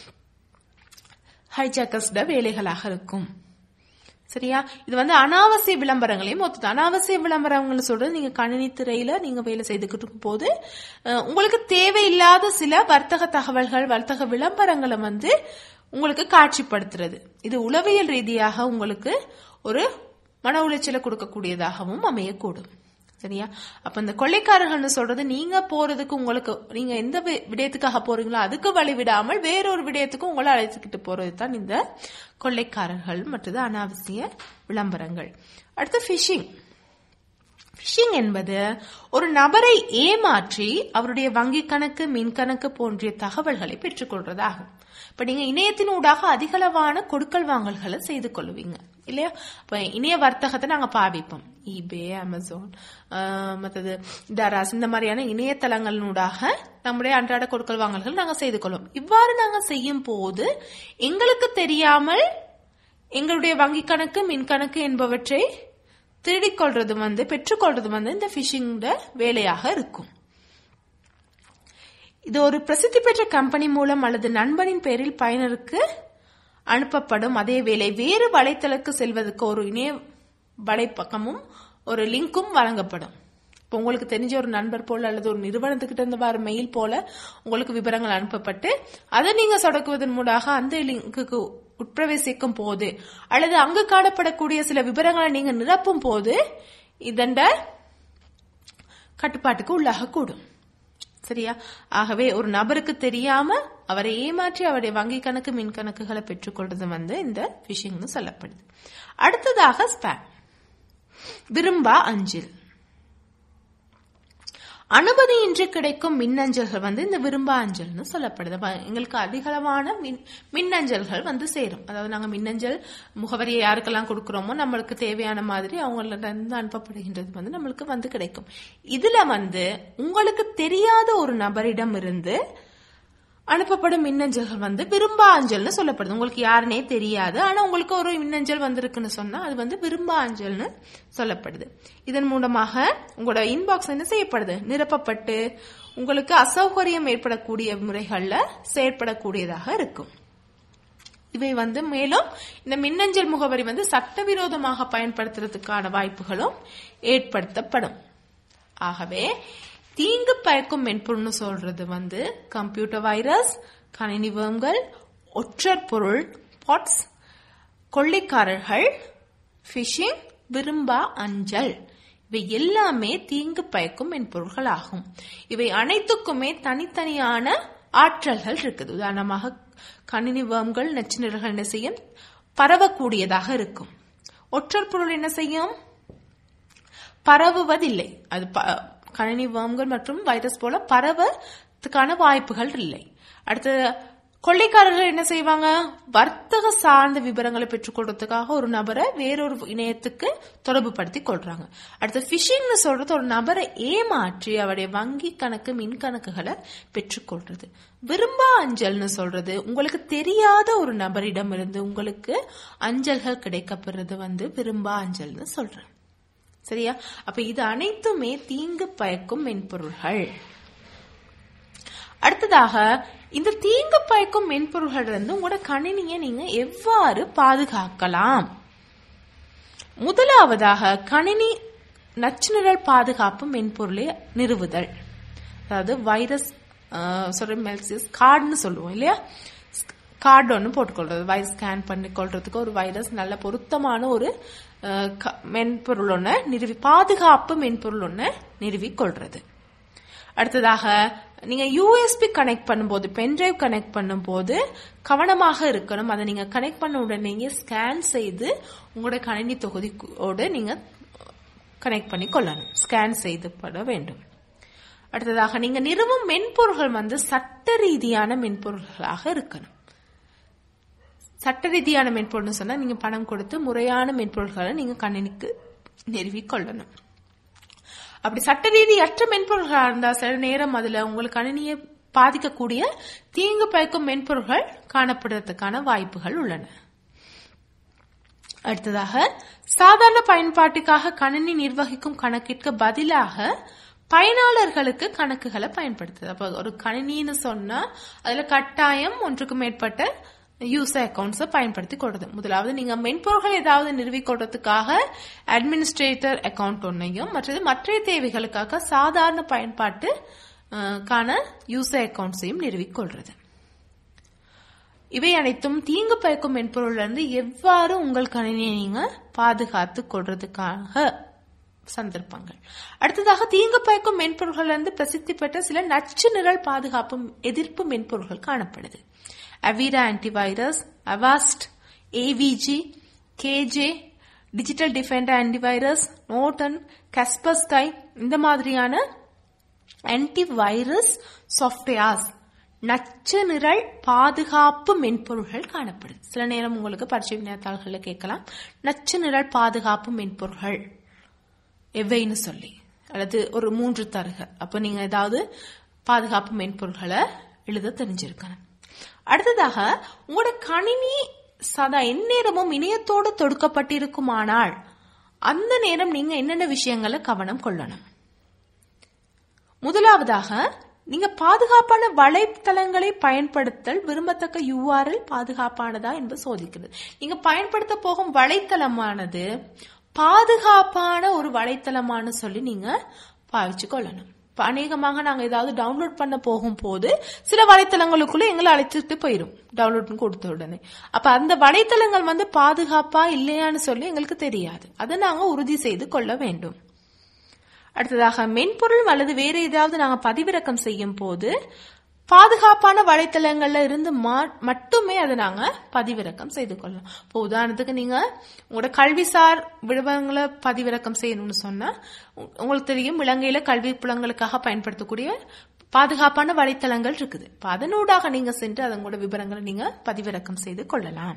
S1: ஹைஜாக்கர்ஸ்ட வேலைகளாக இருக்கும் சரியா இது வந்து அனாவசிய விளம்பரங்களையும் ஒத்துது அனாவசிய விளம்பரங்கள் சொல்றது நீங்க கணினி திரையில நீங்க வேலை செய்துக்கிட்டு இருக்கும் போது அஹ், உங்களுக்கு தேவையில்லாத சில வர்த்தக தகவல்கள் வர்த்தக விளம்பரங்களை வந்து உங்களுக்கு காட்சிப்படுத்துறது இது உளவியல் ரீதியாக உங்களுக்கு ஒரு மன உளைச்சலை கொடுக்கக்கூடியதாகவும் அமையக்கூடும் சரியா அப்ப இந்த கொள்ளைக்காரர்கள்னு சொல்றது நீங்க போறதுக்கு உங்களுக்கு நீங்க எந்த வி- விடயத்துக்காக போறீங்களோ அதுக்கு வழி விடாமல் வேறொரு விடயத்துக்கு உங்களை அழைத்துக்கிட்டு போறது தான் இந்த கொள்ளைக்காரர்கள் மற்றது அனாவசிய விளம்பரங்கள் அடுத்து ஃபிஷிங் ஃபிஷிங் என்பது ஒரு நபரை ஏமாற்றி அவருடைய வங்கி கணக்கு மின் கணக்கு போன்ற தகவல்களை பெற்றுக்கொள்றதாகும் இப்ப நீங்க இணையத்தினூடாக அதிகளவான கொடுக்கல் வாங்கல்களை செய்து கொள்வீங்க இல்லையா இப்ப இணைய வர்த்தகத்தை நாங்க பாவிப்போம் ஈபே அமேசான் ஆஹ், மத்தது டராஸ் இந்த மாதிரியான இணையதளங்களினூடாக நம்முடைய அன்றாட கொடுக்கல் வாங்கல்கள் நாங்க செய்து கொள்வோம் இவ்வாறு நாங்க செய்யும் போது எங்களுக்கு தெரியாமல் எங்களுடைய வங்கி கணக்கு மின் கணக்கு என்பவற்றை திருடிக் கொள்றது வந்து பெற்றுக்கொள்றது வந்து இந்த பிஷிங் வேலையாக இருக்கும் இது ஒரு பிரசித்தி பெற்ற கம்பெனி மூலம் அல்லது நண்பனின் பேரில் பயனருக்கு அனுப்பப்படும் அதே வேளை வேறு வலைத்தளக்கு செல்வதற்கு ஒரு இணைய வலைப்பக்கமும் ஒரு லிங்க்கும் வழங்கப்படும் இப்போ உங்களுக்கு தெரிஞ்ச ஒரு நண்பர் போல அல்லது ஒரு நிறுவனத்துக்கிட்ட இருந்து வர மெயில் போல உங்களுக்கு விவரங்கள் அனுப்பப்பட்டு அதை நீங்க சொடக்குவதன் மூலமாக அந்த லிங்குக்கு உட்பிரவேசிக்கும் போது அல்லது அங்கு காணப்படக்கூடிய சில விவரங்களை நீங்க நிரப்பும் போது இதண்ட கட்டுப்பாட்டுக்கு உள்ளாகக்கூடும் சரியா ஆகவே ஒரு நபருக்கு தெரியாம அவரை ஏமாற்றி அவருடைய வங்கி கணக்கு மின் கணக்குகளை பெற்றுக்கொள்றது வந்து இந்த விஷயம்னு சொல்லப்படுது அடுத்ததாக ஸ்பேம் விரும்பா அஞ்சில் அனுமதியின்றி கிடைக்கும் மின்னஞ்சல்கள் வந்து இந்த விரும்பா அஞ்சல்னு சொல்லப்படுது அப்ப எங்களுக்கு அதிகளவான மின் மின்னஞ்சல்கள் வந்து சேரும் அதாவது நாங்க மின்னஞ்சல் முகவரியை யாருக்கெல்லாம் கொடுக்கிறோமோ நம்மளுக்கு தேவையான மாதிரி அவங்கள்ட்ட இருந்து அனுப்பப்படுகின்றது வந்து நம்மளுக்கு வந்து கிடைக்கும் இதுல வந்து உங்களுக்கு தெரியாத ஒரு நபரிடம் இருந்து அனுப்பப்படும் மின்னஞ்சல்கள் வந்து விரும்பா அஞ்சல்னு சொல்லப்படுது உங்களுக்கு யாருனே தெரியாது ஆனா உங்களுக்கு ஒரு மின்னஞ்சல் வந்திருக்குன்னு சொன்னா அது வந்து விரும்பா அஞ்சல்னு சொல்லப்படுது இதன் மூலமாக உங்களோட இன்பாக்ஸ் என்ன செய்யப்படுது நிரப்பப்பட்டு உங்களுக்கு அசௌகரியம் ஏற்படக்கூடிய முறைகள்ல செயற்படக்கூடியதாக இருக்கும் இவை வந்து மேலும் இந்த மின்னஞ்சல் முகவரி வந்து சட்டவிரோதமாக பயன்படுத்துறதுக்கான வாய்ப்புகளும் ஏற்படுத்தப்படும் ஆகவே தீங்கு பயக்கும் மென்பொருள்னு சொல்றது வந்து கம்ப்யூட்டர் வைரஸ் கணினி வேம்கள் ஒற்றர் பொருள் பாட்ஸ் கொள்ளைக்காரர்கள் ஃபிஷிங் விரும்பா அஞ்சல் இவை எல்லாமே தீங்கு பயக்கும் மென்பொருள்கள் ஆகும் இவை அனைத்துக்குமே தனித்தனியான ஆற்றல்கள் இருக்குது உதாரணமாக கணினி வேம்கள் நச்சுநிறர்கள் என்ன செய்யும் பரவக்கூடியதாக இருக்கும் ஒற்றர் பொருள் என்ன செய்யும் பரவுவதில்லை அது ப- கணினி வேம்கள் மற்றும் வைரஸ் போல பரவத்துக்கான வாய்ப்புகள் இல்லை அடுத்து கொள்ளைக்காரர்கள் என்ன செய்வாங்க வர்த்தக சார்ந்த விவரங்களை பெற்றுக்கொள்றதுக்காக ஒரு நபரை வேறொரு இணையத்துக்கு தொடர்பு படுத்தி கொள்றாங்க அடுத்து பிஷிங்னு சொல்றது ஒரு நபரை ஏமாற்றி அவருடைய வங்கி கணக்கு மின் கணக்குகளை பெற்றுக்கொள்றது விரும்பா அஞ்சல்னு சொல்றது உங்களுக்கு தெரியாத ஒரு நபரிடமிருந்து உங்களுக்கு அஞ்சல்கள் கிடைக்கப்படுறது வந்து விரும்பா அஞ்சல்னு சொல்றேன் சரியா அப்ப இது அனைத்துமே தீங்கு பயக்கும் மென்பொருள்கள் அடுத்ததாக இந்த தீங்கு பயக்கும் மென்பொருள்கள் இருந்து உங்களோட கணினியை நீங்க எவ்வாறு பாதுகாக்கலாம் முதலாவதாக கணினி நச்சுநிரல் பாதுகாப்பு மென்பொருளை நிறுவுதல் அதாவது வைரஸ் சாரி மெல்சிஸ் கார்டுன்னு சொல்லுவோம் இல்லையா கார்டு ஒன்று போட்டுக்கொள்றது வைரஸ் ஸ்கேன் பண்ணி கொள்றதுக்கு ஒரு வைரஸ் நல்ல பொருத்தமான ஒரு அஹ், க- மென்பொருள் ஒன்று நிறுவி பாதுகாப்பு மென்பொருள் ஒன்று நிறுவி கொள்றது அடுத்ததாக நீங்க யூஎஸ்பி கனெக்ட் பண்ணும்போது பென்டிரைவ் கனெக்ட் பண்ணும்போது கவனமாக இருக்கணும் அதை நீங்க கனெக்ட் பண்ண உடனே ஸ்கேன் செய்து உங்களோட கணினி தொகுதியோடு நீங்க கனெக்ட் பண்ணி கொள்ளணும் ஸ்கேன் செய்து பட வேண்டும் அடுத்ததாக நீங்க நிறுவும் மென்பொருள்கள் வந்து சட்ட ரீதியான மென்பொருள்களாக இருக்கணும் சட்ட ரீதியான மென்பொருள்னு சொன்னா நீங்க பணம் கொடுத்து முறையான மென்பொருள்களை நீங்க கணினிக்கு நிறுவிக் கொள்ளணும் அப்படி சட்ட ரீதியற்ற மென்பொருள்களா இருந்தா சில நேரம் அதுல உங்களுக்கு கணினியை பாதிக்கக்கூடிய தீங்கு பயக்கும் மென்பொருள்கள் காணப்படுறதுக்கான வாய்ப்புகள் உள்ளன அடுத்ததாக சாதாரண பயன்பாட்டுக்காக கணினி நிர்வகிக்கும் கணக்கிற்கு பதிலாக பயனாளர்களுக்கு கணக்குகளை பயன்படுத்துது அப்ப ஒரு கணினின்னு சொன்னா அதுல கட்டாயம் ஒன்றுக்கு மேற்பட்ட யூசர் அக்கௌண்ட்ஸை பயன்படுத்தி கொடுது முதலாவது நீங்க மென்பொருள்கள் ஏதாவது நிறுவிக் கொள்றதுக்காக அட்மினிஸ்ட்ரேட்டர் அக்கவுண்ட் ஒன்னையும் மற்றது மற்ற தேவைகளுக்காக சாதாரண பயன்பாட்டு அஹ், கான யூசர் அக்கவுண்ட்ஸையும் நிறுவிக் கொள்றது இவை அனைத்தும் தீங்கு பயக்கும் மென்பொருள்ல இருந்து எவ்வாறு உங்கள் கணினியை நீங்க பாதுகாத்து கொள்றதுக்காக சந்தர்ப்பங்கள் அடுத்ததாக தீங்கு பயக்கும் மென்பொருள்கள்ல இருந்து பிரசித்தி பெற்ற சில நச்சு நிரல் பாதுகாப்பு எதிர்ப்பு மென்பொருள்கள் காணப்படுது Avira antivirus Avast AVG KJ digital defender antivirus Norton Kaspersky இந்த மாதிரியான ஆன்டிவைரஸ் சாஃப்ட்வேர்ஸ் நச்சு நிரல் பாதுகாப்பு மென்பொருள்கள் காணப்படுது சில நேரம் உங்களுக்கு பரிச்சை வினாத்தாள்கள்ல கேட்கலாம் நச்சு நிரல் பாதுகாப்பு மென்பொருள்கள் எவைன்னு சொல்லி அல்லது ஒரு மூன்று தருக அப்ப நீங்க ஏதாவது பாதுகாப்பு மென்பொருள்களை எழுத தெரிஞ்சிருக்கணும் அடுத்ததாக உங்களோட கணினி சதா எந்நேரமும் இணையத்தோடு தொடுக்கப்பட்டிருக்குமானால் அந்த நேரம் நீங்க என்னென்ன விஷயங்களை கவனம் கொள்ளணும் முதலாவதாக நீங்க பாதுகாப்பான வலைத்தளங்களை பயன்படுத்தல் விரும்பத்தக்க URL பாதுகாப்பானதா என்று சோதிக்கிறது நீங்க பயன்படுத்த போகும் வலைத்தளமானது பாதுகாப்பான ஒரு வலைத்தளமானு சொல்லி நீங்க பாவிச்சு கொள்ளணும் இப்ப அநேகமாக நாங்க ஏதாவது டவுன்லோட் பண்ண போகும் போது சில வலைத்தளங்களுக்குள்ள எங்களை அழைச்சிட்டு போயிரும் டவுன்லோட் கொடுத்த உடனே அப்ப அந்த வலைத்தளங்கள் வந்து பாதுகாப்பா இல்லையான்னு சொல்லி எங்களுக்கு தெரியாது அதை நாங்க உறுதி செய்து கொள்ள வேண்டும் அடுத்ததாக மென்பொருள் அல்லது வேற ஏதாவது நாங்க பதிவிறக்கம் செய்யும் போது பாதுகாப்பான வலைத்தளங்கள்ல இருந்து மா- மட்டுமே அதை நாங்க பதிவிறக்கம் செய்து கொள்ளலாம் இப்போ உதாரணத்துக்கு நீங்க உங்களோட கல்விசார் விவரங்களை பதிவிறக்கம் செய்யணும்னு சொன்னா உ- உங்களுக்கு தெரியும் இலங்கையில கல்வி புலங்களுக்காக பயன்படுத்தக்கூடிய பாதுகாப்பான வலைத்தளங்கள் இருக்குது இப்ப அதனூடாக நீங்க சென்று அதனோட விவரங்களை நீங்க பதிவிறக்கம் செய்து கொள்ளலாம்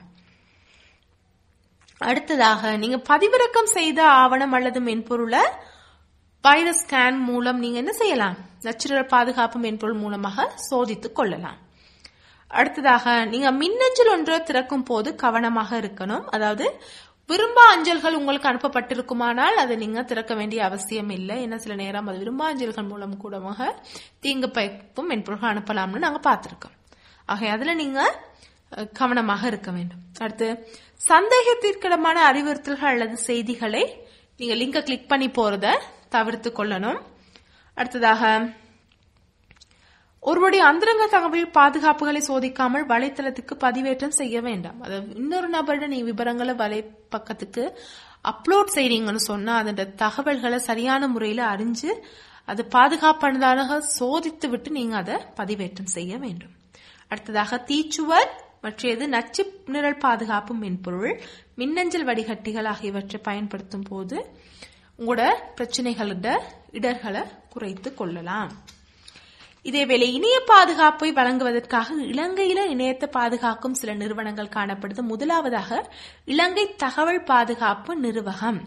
S1: அடுத்ததாக நீங்க பதிவிறக்கம் செய்த ஆவணம் அல்லது மென்பொருளை வைரஸ் ஸ்கேன் மூலம் நீங்க என்ன செய்யலாம் நச்சுரல் பாதுகாப்பு மென்பொருள் மூலமாக சோதித்துக் கொள்ளலாம் அடுத்ததாக நீங்க மின்னஞ்சல் ஒன்றை திறக்கும் போது கவனமாக இருக்கணும் அதாவது விரும்ப அஞ்சல்கள் உங்களுக்கு அனுப்பப்பட்டிருக்குமானால் அதை நீங்க திறக்க வேண்டிய அவசியம் இல்லை ஏன்னா சில நேரம் அது விரும்ப அஞ்சல்கள் மூலம் கூடமாக தீங்கு பயக்கும் மென்பொருள்கள் அனுப்பலாம்னு நாங்க பார்த்திருக்கோம் ஆக அதுல நீங்க அஹ், கவனமாக இருக்க வேண்டும் அடுத்து சந்தேகத்திற்கிடமான அறிவுறுத்தல்கள் அல்லது செய்திகளை நீங்க லிங்கை கிளிக் பண்ணி போறத தவிர்த்து கொள்ளணும் அடுத்ததாக ஒருவருடைய அந்தரங்க தகவல் பாதுகாப்புகளை சோதிக்காமல் வலைத்தளத்துக்கு பதிவேற்றம் செய்ய வேண்டாம் அதாவது இன்னொரு நபருடைய நீ விவரங்களை வலை பக்கத்துக்கு அப்லோட் செய்றீங்கன்னு சொன்னா அதோட தகவல்களை சரியான முறையில அறிஞ்சு அது பாதுகாப்பானதாக சோதித்து விட்டு நீங்க அதை பதிவேற்றம் செய்ய வேண்டும் அடுத்ததாக தீச்சுவர் மற்றது நச்சு நிரல் பாதுகாப்பு மென்பொருள் மின்னஞ்சல் வடிகட்டிகள் ஆகியவற்றை பயன்படுத்தும் போது உங்களோட பிரச்சனைகளோட இடர்களை குறைத்து கொள்ளலாம் இதேவேளை இணைய பாதுகாப்பை வழங்குவதற்காக இலங்கையில இணையத்தை பாதுகாக்கும் சில நிறுவனங்கள் காணப்படுது முதலாவதாக இலங்கை தகவல் பாதுகாப்பு நிர்வாகம்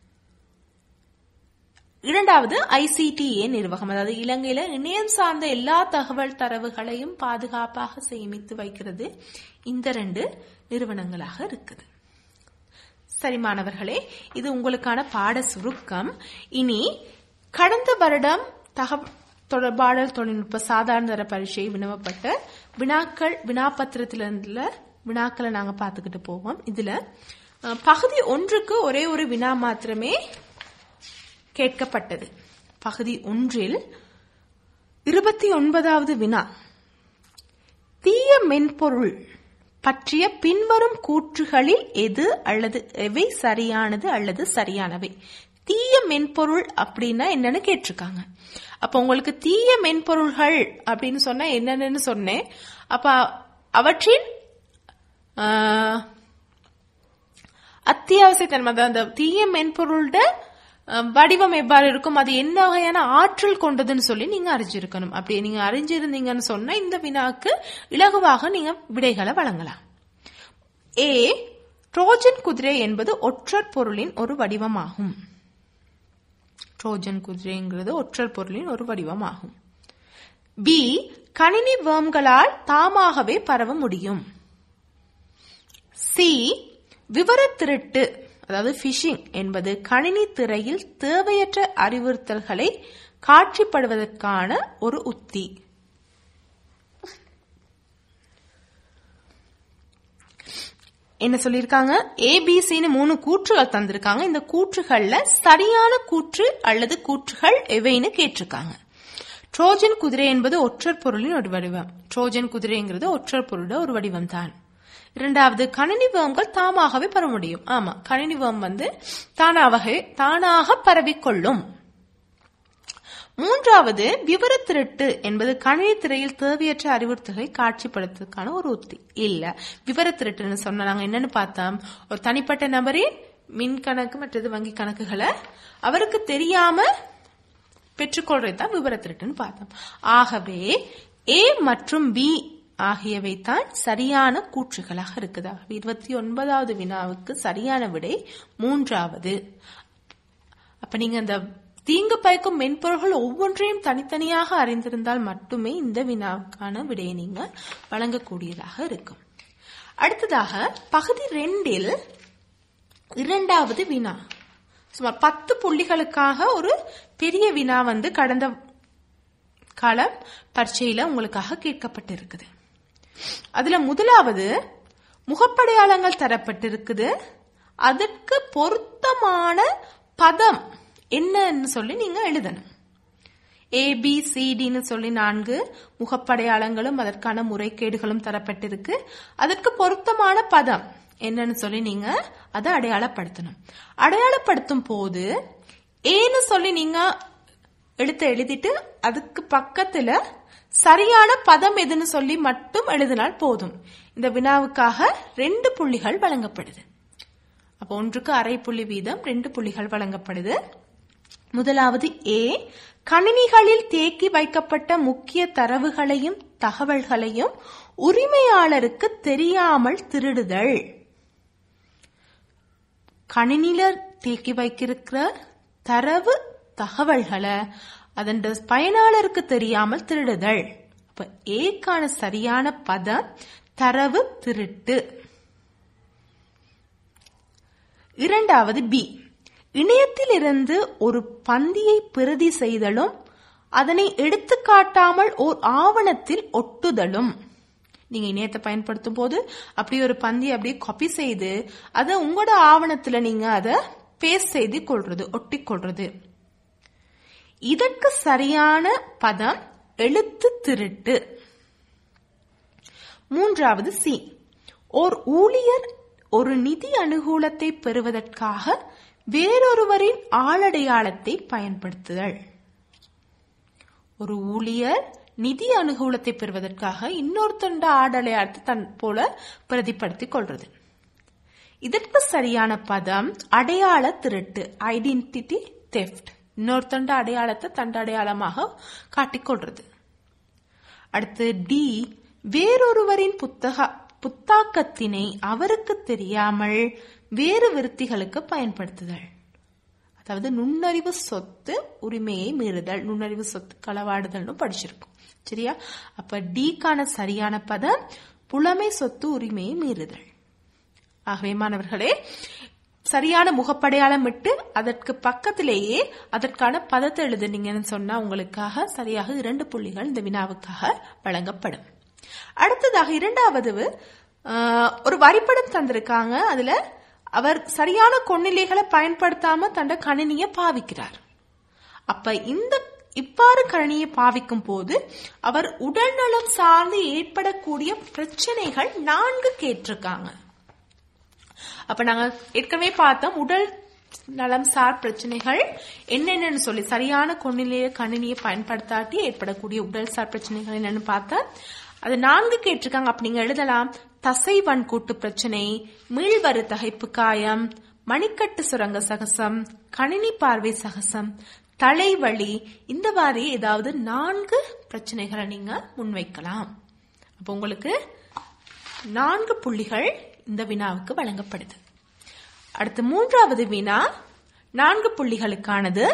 S1: இரண்டாவது ஐசிடிஏ நிர்வாகம் அதாவது இலங்கையில இணையம் சார்ந்த எல்லா தகவல் தரவுகளையும் பாதுகாப்பாக சேமித்து வைக்கிறது இந்த ரெண்டு நிறுவனங்களாக இருக்குது சரி மாணவர்களே இது உங்களுக்கான பாட சுருக்கம் இனி கடந்த வருடம் தகவல் தொடர்பாடல் தொழில்நுட்ப சாதாரண தர பரீட்சை வினவப்பட்ட வினாக்கள் வினாபத்திரத்திலிருந்துல வினாக்களை நாங்க பார்த்துக்கிட்டு போவோம் இதுல அஹ், பகுதி ஒன்றுக்கு ஒரே ஒரு வினா மாத்திரமே கேட்கப்பட்டது பகுதி ஒன்றில் இருபத்தி ஒன்பதாவது வினா தீய மென்பொருள் பற்றிய பின்வரும் கூற்றுகளில் எது அல்லது எவை சரியானது அல்லது சரியானவை தீய மென்பொருள் அப்படின்னா என்னன்னு கேட்டிருக்காங்க அப்ப உங்களுக்கு தீய மென்பொருள்கள் அப்படின்னு சொன்னா என்னன்னு சொன்னேன் அப்ப அவற்றின் ஆஹ், அத்தியாவசிய தன்மை அதாவது அந்த தீய மென்பொருளோட அஹ், வடிவம் எவ்வாறு இருக்கும் அது என்ன வகையான ஆற்றல் கொண்டதுன்னு சொல்லி நீங்க அறிஞ்சிருக்கணும் அப்படி நீங்க அறிஞ்சிருந்தீங்கன்னு சொன்னா இந்த வினாக்கு இலகுவாக நீங்க விடைகளை வழங்கலாம் ஏ ட்ரோஜன் குதிரை என்பது ஒற்றர் பொருளின் ஒரு வடிவமாகும் ட்ரோஜன் குதிரைங்கிறது ஒற்றர் பொருளின் ஒரு வடிவமாகும் பி கணினி வேம்களால் தாமாகவே பரவ முடியும் சி விவரத் திருட்டு அதாவது ஃபிஷிங் என்பது கணினி திரையில் தேவையற்ற அறிவுறுத்தல்களை காட்சிப்படுவதற்கான ஒரு உத்தி என்ன சொல்லியிருக்காங்க ஏபிசின்னு மூணு கூற்றுகள் தந்திருக்காங்க இந்த கூற்றுகள்ல சரியான கூற்று அல்லது கூற்றுகள் எவைன்னு கேட்டிருக்காங்க ட்ரோஜன் குதிரை என்பது ஒற்றர் பொருளின் ஒரு வடிவம் ட்ரோஜன் குதிரைங்கிறது ஒற்றர் பொருளோட ஒரு வடிவம் தான் இரண்டாவது கணினி வேம்கள் தாமாகவே பரவ முடியும் ஆமா கணினி வேம் வந்து தானாகவே தானாக பரவிக்கொள்ளும் மூன்றாவது விவர திருட்டு என்பது கணினி திரையில் தேவையற்ற அறிவுறுத்தல்களை காட்சிப்படுத்துவதற்கான ஒரு உத்தி இல்ல விவர திருட்டுன்னு சொன்னா நாங்க என்னன்னு பார்த்தோம் ஒரு தனிப்பட்ட நபரின் மின் கணக்கு மற்றது வங்கி கணக்குகளை அவருக்கு தெரியாம பெற்றுக்கொள்றது தான் விவர திருட்டுன்னு பார்த்தோம் ஆகவே ஏ மற்றும் பி ஆகியவை தான் சரியான கூற்றுகளாக இருக்குது ஆகவே இருபத்தி ஒன்பதாவது வினாவுக்கு சரியான விடை மூன்றாவது அப்ப நீங்க அந்த தீங்கு பயக்கும் மென்பொருள்கள் ஒவ்வொன்றையும் தனித்தனியாக அறிந்திருந்தால் மட்டுமே இந்த வினாவுக்கான விடையை நீங்க வழங்கக்கூடியதாக இருக்கும் அடுத்ததாக பகுதி ரெண்டில் இரண்டாவது வினா சுமார் பத்து புள்ளிகளுக்காக ஒரு பெரிய வினா வந்து கடந்த காலம் பரீட்சையில உங்களுக்காக கேட்கப்பட்டிருக்குது அதுல முதலாவது முகப்படையாளங்கள் தரப்பட்டிருக்குது அதற்கு பொருத்தமான பதம் என்னன்னு சொல்லி நீங்க எழுதணும் ஏ பி சிடின்னு சொல்லி நான்கு முகப்படையாளங்களும் அதற்கான முறைகேடுகளும் தரப்பட்டிருக்கு அதற்கு பொருத்தமான பதம் என்னன்னு சொல்லி நீங்க அதை அடையாளப்படுத்தணும் அடையாளப்படுத்தும் போது ஏன்னு சொல்லி நீங்க எழுத்த எழுதிட்டு அதுக்கு பக்கத்துல சரியான பதம் எதுன்னு சொல்லி மட்டும் எழுதினால் போதும் இந்த வினாவுக்காக ரெண்டு புள்ளிகள் வழங்கப்படுது அப்ப ஒன்றுக்கு அரை புள்ளி வீதம் ரெண்டு புள்ளிகள் வழங்கப்படுது முதலாவது ஏ கணினிகளில் தேக்கி வைக்கப்பட்ட முக்கிய தரவுகளையும் தகவல்களையும் உரிமையாளருக்கு தெரியாமல் திருடுதல் கணினில தேக்கி வைக்கிருக்கிற தரவு தகவல்களை அதன் பயனாளருக்கு தெரியாமல் திருடுதல் அப்ப ஏக்கான சரியான பதம் தரவு திருட்டு இரண்டாவது பி இணையத்திலிருந்து ஒரு பந்தியை பிரதி செய்தலும் அதனை எடுத்து காட்டாமல் ஓர் ஆவணத்தில் ஒட்டுதலும் நீங்க இணையத்தை பயன்படுத்தும் போது அப்படி ஒரு பந்தி அப்படியே காப்பி செய்து அதை உங்களோட ஆவணத்துல நீங்க அதை பேஸ்ட் செய்து கொள்றது ஒட்டி கொள்றது இதற்கு சரியான பதம் எழுத்து திருட்டு மூன்றாவது சி ஓர் ஊழியர் ஒரு நிதி அனுகூலத்தை பெறுவதற்காக வேறொருவரின் ஆளடையாளத்தை பயன்படுத்துதல் ஒரு ஊழியர் நிதி அனுகூலத்தை பெறுவதற்காக இன்னொருத்தண்ட ஆடடையாளத்தை தன் போல பிரதிப்படுத்திக் கொள்றது இதற்கு சரியான பதம் அடையாள திருட்டு ஐடென்டிட்டி தெஃப்ட் இன்னொருத்தண்ட அடையாளத்தை தண்ட அடையாளமாக காட்டிக்கொள்றது அடுத்து டி வேறொருவரின் புத்தக புத்தாக்கத்தினை அவருக்கு தெரியாமல் வேறு விருத்திகளுக்கு பயன்படுத்துதல் அதாவது நுண்ணறிவு சொத்து உரிமையை மீறுதல் நுண்ணறிவு சொத்து களவாடுதல்னு படிச்சிருக்கோம் சரியா அப்ப டிக்கான சரியான பதம் புலமை சொத்து உரிமையை மீறுதல் ஆகவே மாணவர்களே சரியான முகப்படையாளம் விட்டு அதற்கு பக்கத்திலேயே அதற்கான பதத்தை எழுதுனீங்கன்னு சொன்னா உங்களுக்காக சரியாக இரண்டு புள்ளிகள் இந்த வினாவுக்காக வழங்கப்படும் அடுத்ததாக இரண்டாவது ஒரு வரிப்படம் தந்திருக்காங்க அதுல அவர் சரியான கொன்னிலைகளை பயன்படுத்தாம தண்ட கணினிய பாவிக்கிறார் அப்ப இந்த இவ்வாறு கணினியை பாவிக்கும் போது அவர் உடல் நலம் சார்ந்து ஏற்படக்கூடிய பிரச்சனைகள் நான்கு கேட்டிருக்காங்க அப்ப நாங்க ஏற்கனவே பார்த்தோம் உடல் நலம் சார் பிரச்சனைகள் என்னென்னு சொல்லி சரியான கொன்னிலைய கணினியை பயன்படுத்தாட்டி ஏற்படக்கூடிய உடல் சார் பிரச்சனைகள் என்னன்னு பார்த்தா அது நான்கு கேட்டிருக்காங்க அப்ப நீங்க எழுதலாம் தசை வன்கூட்டு பிரச்சனை மீள்வரு தகைப்பு காயம் மணிக்கட்டு சுரங்க சகசம் கணினி பார்வை சகசம் தலைவலி இந்த மாதிரி ஏதாவது நான்கு பிரச்சனைகளை நீங்க முன்வைக்கலாம் அப்ப உங்களுக்கு நான்கு புள்ளிகள் இந்த வினாவுக்கு வழங்கப்படுது அடுத்து மூன்றாவது வினா நான்கு புள்ளிகளுக்கானது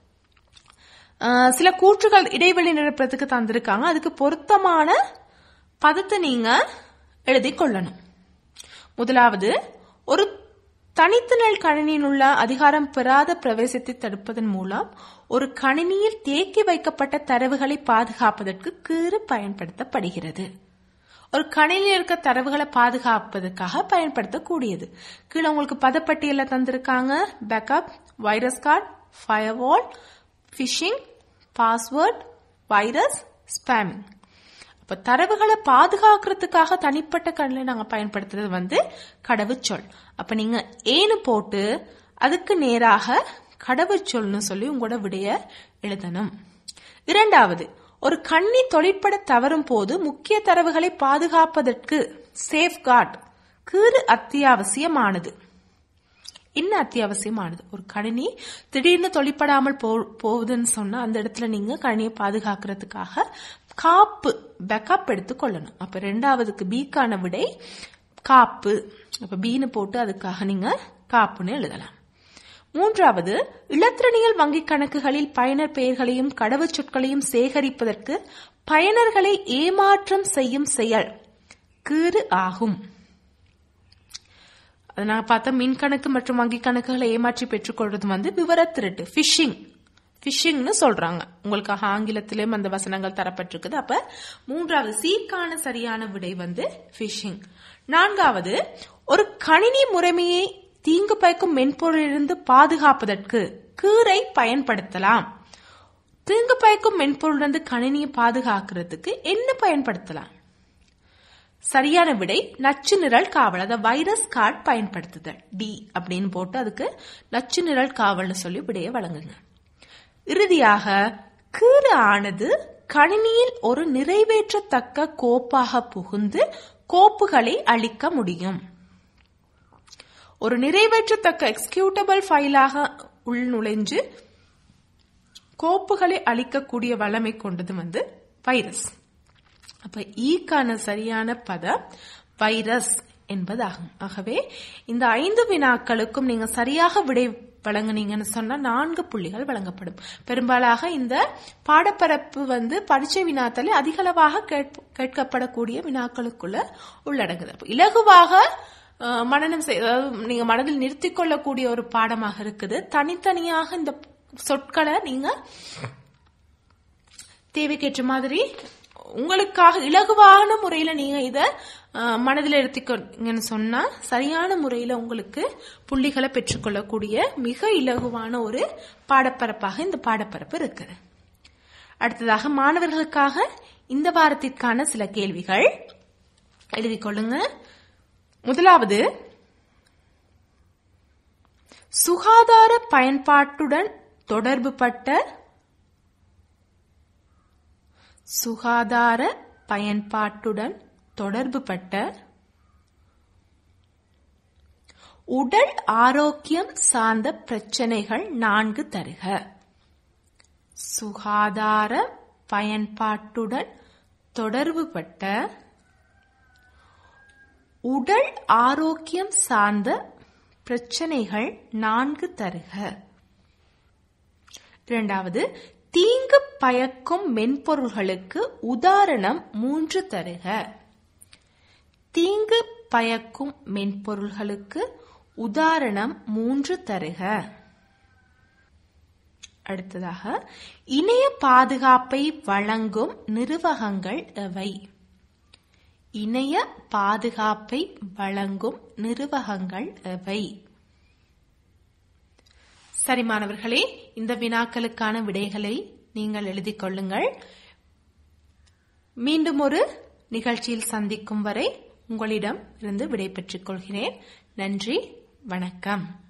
S1: அஹ், சில கூற்றுகள் இடைவெளி நிரப்புறதுக்கு தந்திருக்காங்க அதுக்கு பொருத்தமான பதத்தை நீங்க எழுதி கொள்ளணும் முதலாவது ஒரு தனித்துணல் கணினியில் உள்ள அதிகாரம் பெறாத பிரவேசத்தை தடுப்பதன் மூலம் ஒரு கணினியில் தேக்கி வைக்கப்பட்ட தரவுகளை பாதுகாப்பதற்கு கீறு பயன்படுத்தப்படுகிறது ஒரு கணினியில் இருக்க தரவுகளை பாதுகாப்பதற்காக பயன்படுத்தக்கூடியது கீழே உங்களுக்கு பதப்பட்டியல தந்திருக்காங்க backup virus guard firewall phishing password virus spamming அப்ப தரவுகளை பாதுகாக்கிறதுக்காக தனிப்பட்ட கண்ணில் நாங்க பயன்படுத்துறது வந்து கடவுச்சொல் அப்ப நீங்க ஏன்னு போட்டு அதுக்கு நேராக கடவுச்சொல்னு சொல்லி உங்களோட விடைய எழுதணும் இரண்டாவது ஒரு கண்ணி தொழிற்பட தவறும் போது முக்கிய தரவுகளை பாதுகாப்பதற்கு சேஃப்கார்ட் கீறு அத்தியாவசியமானது என்ன அத்தியாவசியமானது ஒரு கணினி திடீர்னு தொழிற்படாமல் போ போகுதுன்னு சொன்னா அந்த இடத்துல நீங்க கணினியை பாதுகாக்கிறதுக்காக காப்பு பேக்கப் எடுத்துக்கொள்ளணும் அப்ப ரெண்டாவதுக்கு பீக்கான விடை காப்பு அப்ப பீனு போட்டு அதுக்காக நீங்க காப்புன்னு எழுதலாம் மூன்றாவது இலத்திரனியல் வங்கிக் கணக்குகளில் பயனர் பெயர்களையும் கடவுச்சொற்களையும் சேகரிப்பதற்கு பயனர்களை ஏமாற்றம் செய்யும் செயல் கீறு ஆகும் அது நாங்க பார்த்தா மின் கணக்கு மற்றும் வங்கி கணக்குகளை ஏமாற்றி பெற்றுக்கொள்றது வந்து விவர திருட்டு ஃபிஷிங் ஃபிஷிங்னு சொல்றாங்க உங்களுக்காக ஆங்கிலத்திலும் அந்த வசனங்கள் தரப்பட்டிருக்குது அப்ப மூன்றாவது சீக்கான சரியான விடை வந்து ஃபிஷிங் நான்காவது ஒரு கணினி முறைமையை தீங்கு பயக்கும் மென்பொருளிலிருந்து பாதுகாப்பதற்கு கீரை பயன்படுத்தலாம் தீங்கு பயக்கும் மென்பொருளிலிருந்து கணினியை பாதுகாக்கிறதுக்கு என்ன பயன்படுத்தலாம் சரியான விடை நச்சு நிரல் காவல் அத வைரஸ் கார்டு பயன்படுத்துதல் டி அப்படின்னு போட்டு அதுக்கு நச்சு நிரல் காவல்னு சொல்லி விடைய வழங்குங்க இறுதியாக கீறு ஆனது கணினியில் ஒரு நிறைவேற்றத்தக்க கோப்பாக புகுந்து கோப்புகளை அழிக்க முடியும் ஒரு நிறைவேற்றத்தக்க எக்ஸிகியூட்டபிள் ஃபைலாக உள்நுழைஞ்சு கோப்புகளை அழிக்கக்கூடிய வல்லமை கொண்டது வந்து வைரஸ் அப்ப ஈக்கான சரியான பதம் வைரஸ் என்பதாகும் ஆகவே இந்த ஐந்து வினாக்களுக்கும் நீங்க சரியாக விடை வழங்குனீங்கன்னு சொன்னா நான்கு புள்ளிகள் வழங்கப்படும் பெரும்பாலாக இந்த பாடப்பரப்பு வந்து பரீட்சை வினாத்தாலே அதிகளவாக கேட்ப- கேட்கப்படக்கூடிய வினாக்களுக்குள்ள உள்ளடங்குது அப்ப இலகுவாக அஹ், மனனம் செய் அதாவது நீங்க மனதில் நிறுத்திக் கொள்ளக்கூடிய ஒரு பாடமாக இருக்குது தனித்தனியாக இந்த சொற்களை நீங்க தேவைக்கேற்ற மாதிரி உங்களுக்காக இலகுவான முறையில நீங்க இத அஹ், மனதில் எடுத்துக்கீங்கன்னு சொன்னா சரியான முறையில உங்களுக்கு புள்ளிகளை பெற்றுக்கொள்ளக்கூடிய மிக இலகுவான ஒரு பாடப்பரப்பாக இந்த பாடப்பரப்பு இருக்குது அடுத்ததாக மாணவர்களுக்காக இந்த வாரத்திற்கான சில கேள்விகள் எழுதிக் கொள்ளுங்க முதலாவது சுகாதார பயன்பாட்டுடன் தொடர்புபட்ட சுகாதார பயன்பாட்டுடன் தொடர்புபட்ட உடல் ஆரோக்கியம் சார்ந்த பிரச்சனைகள் நான்கு தருக சுகாதார பயன்பாட்டுடன் தொடர்புபட்ட உடல் ஆரோக்கியம் சார்ந்த பிரச்சனைகள் நான்கு தருக இரண்டாவது தீங்கு பயக்கும் மென்பொருள்களுக்கு உதாரணம் மூன்று தருக தீங்கு பயக்கும் மென்பொருள்களுக்கு உதாரணம் மூன்று தருக அடுத்ததாக இணைய பாதுகாப்பை வழங்கும் நிர்வாகங்கள் எவை இணைய பாதுகாப்பை வழங்கும் நிர்வாகங்கள் எவை சரி மாணவர்களே இந்த வினாக்களுக்கான விடைகளை நீங்கள் எழுதிக் கொள்ளுங்கள் மீண்டும் ஒரு நிகழ்ச்சியில் சந்திக்கும் வரை உங்களிடம் இருந்து விடை பெற்றுக் கொள்கிறேன் நன்றி வணக்கம்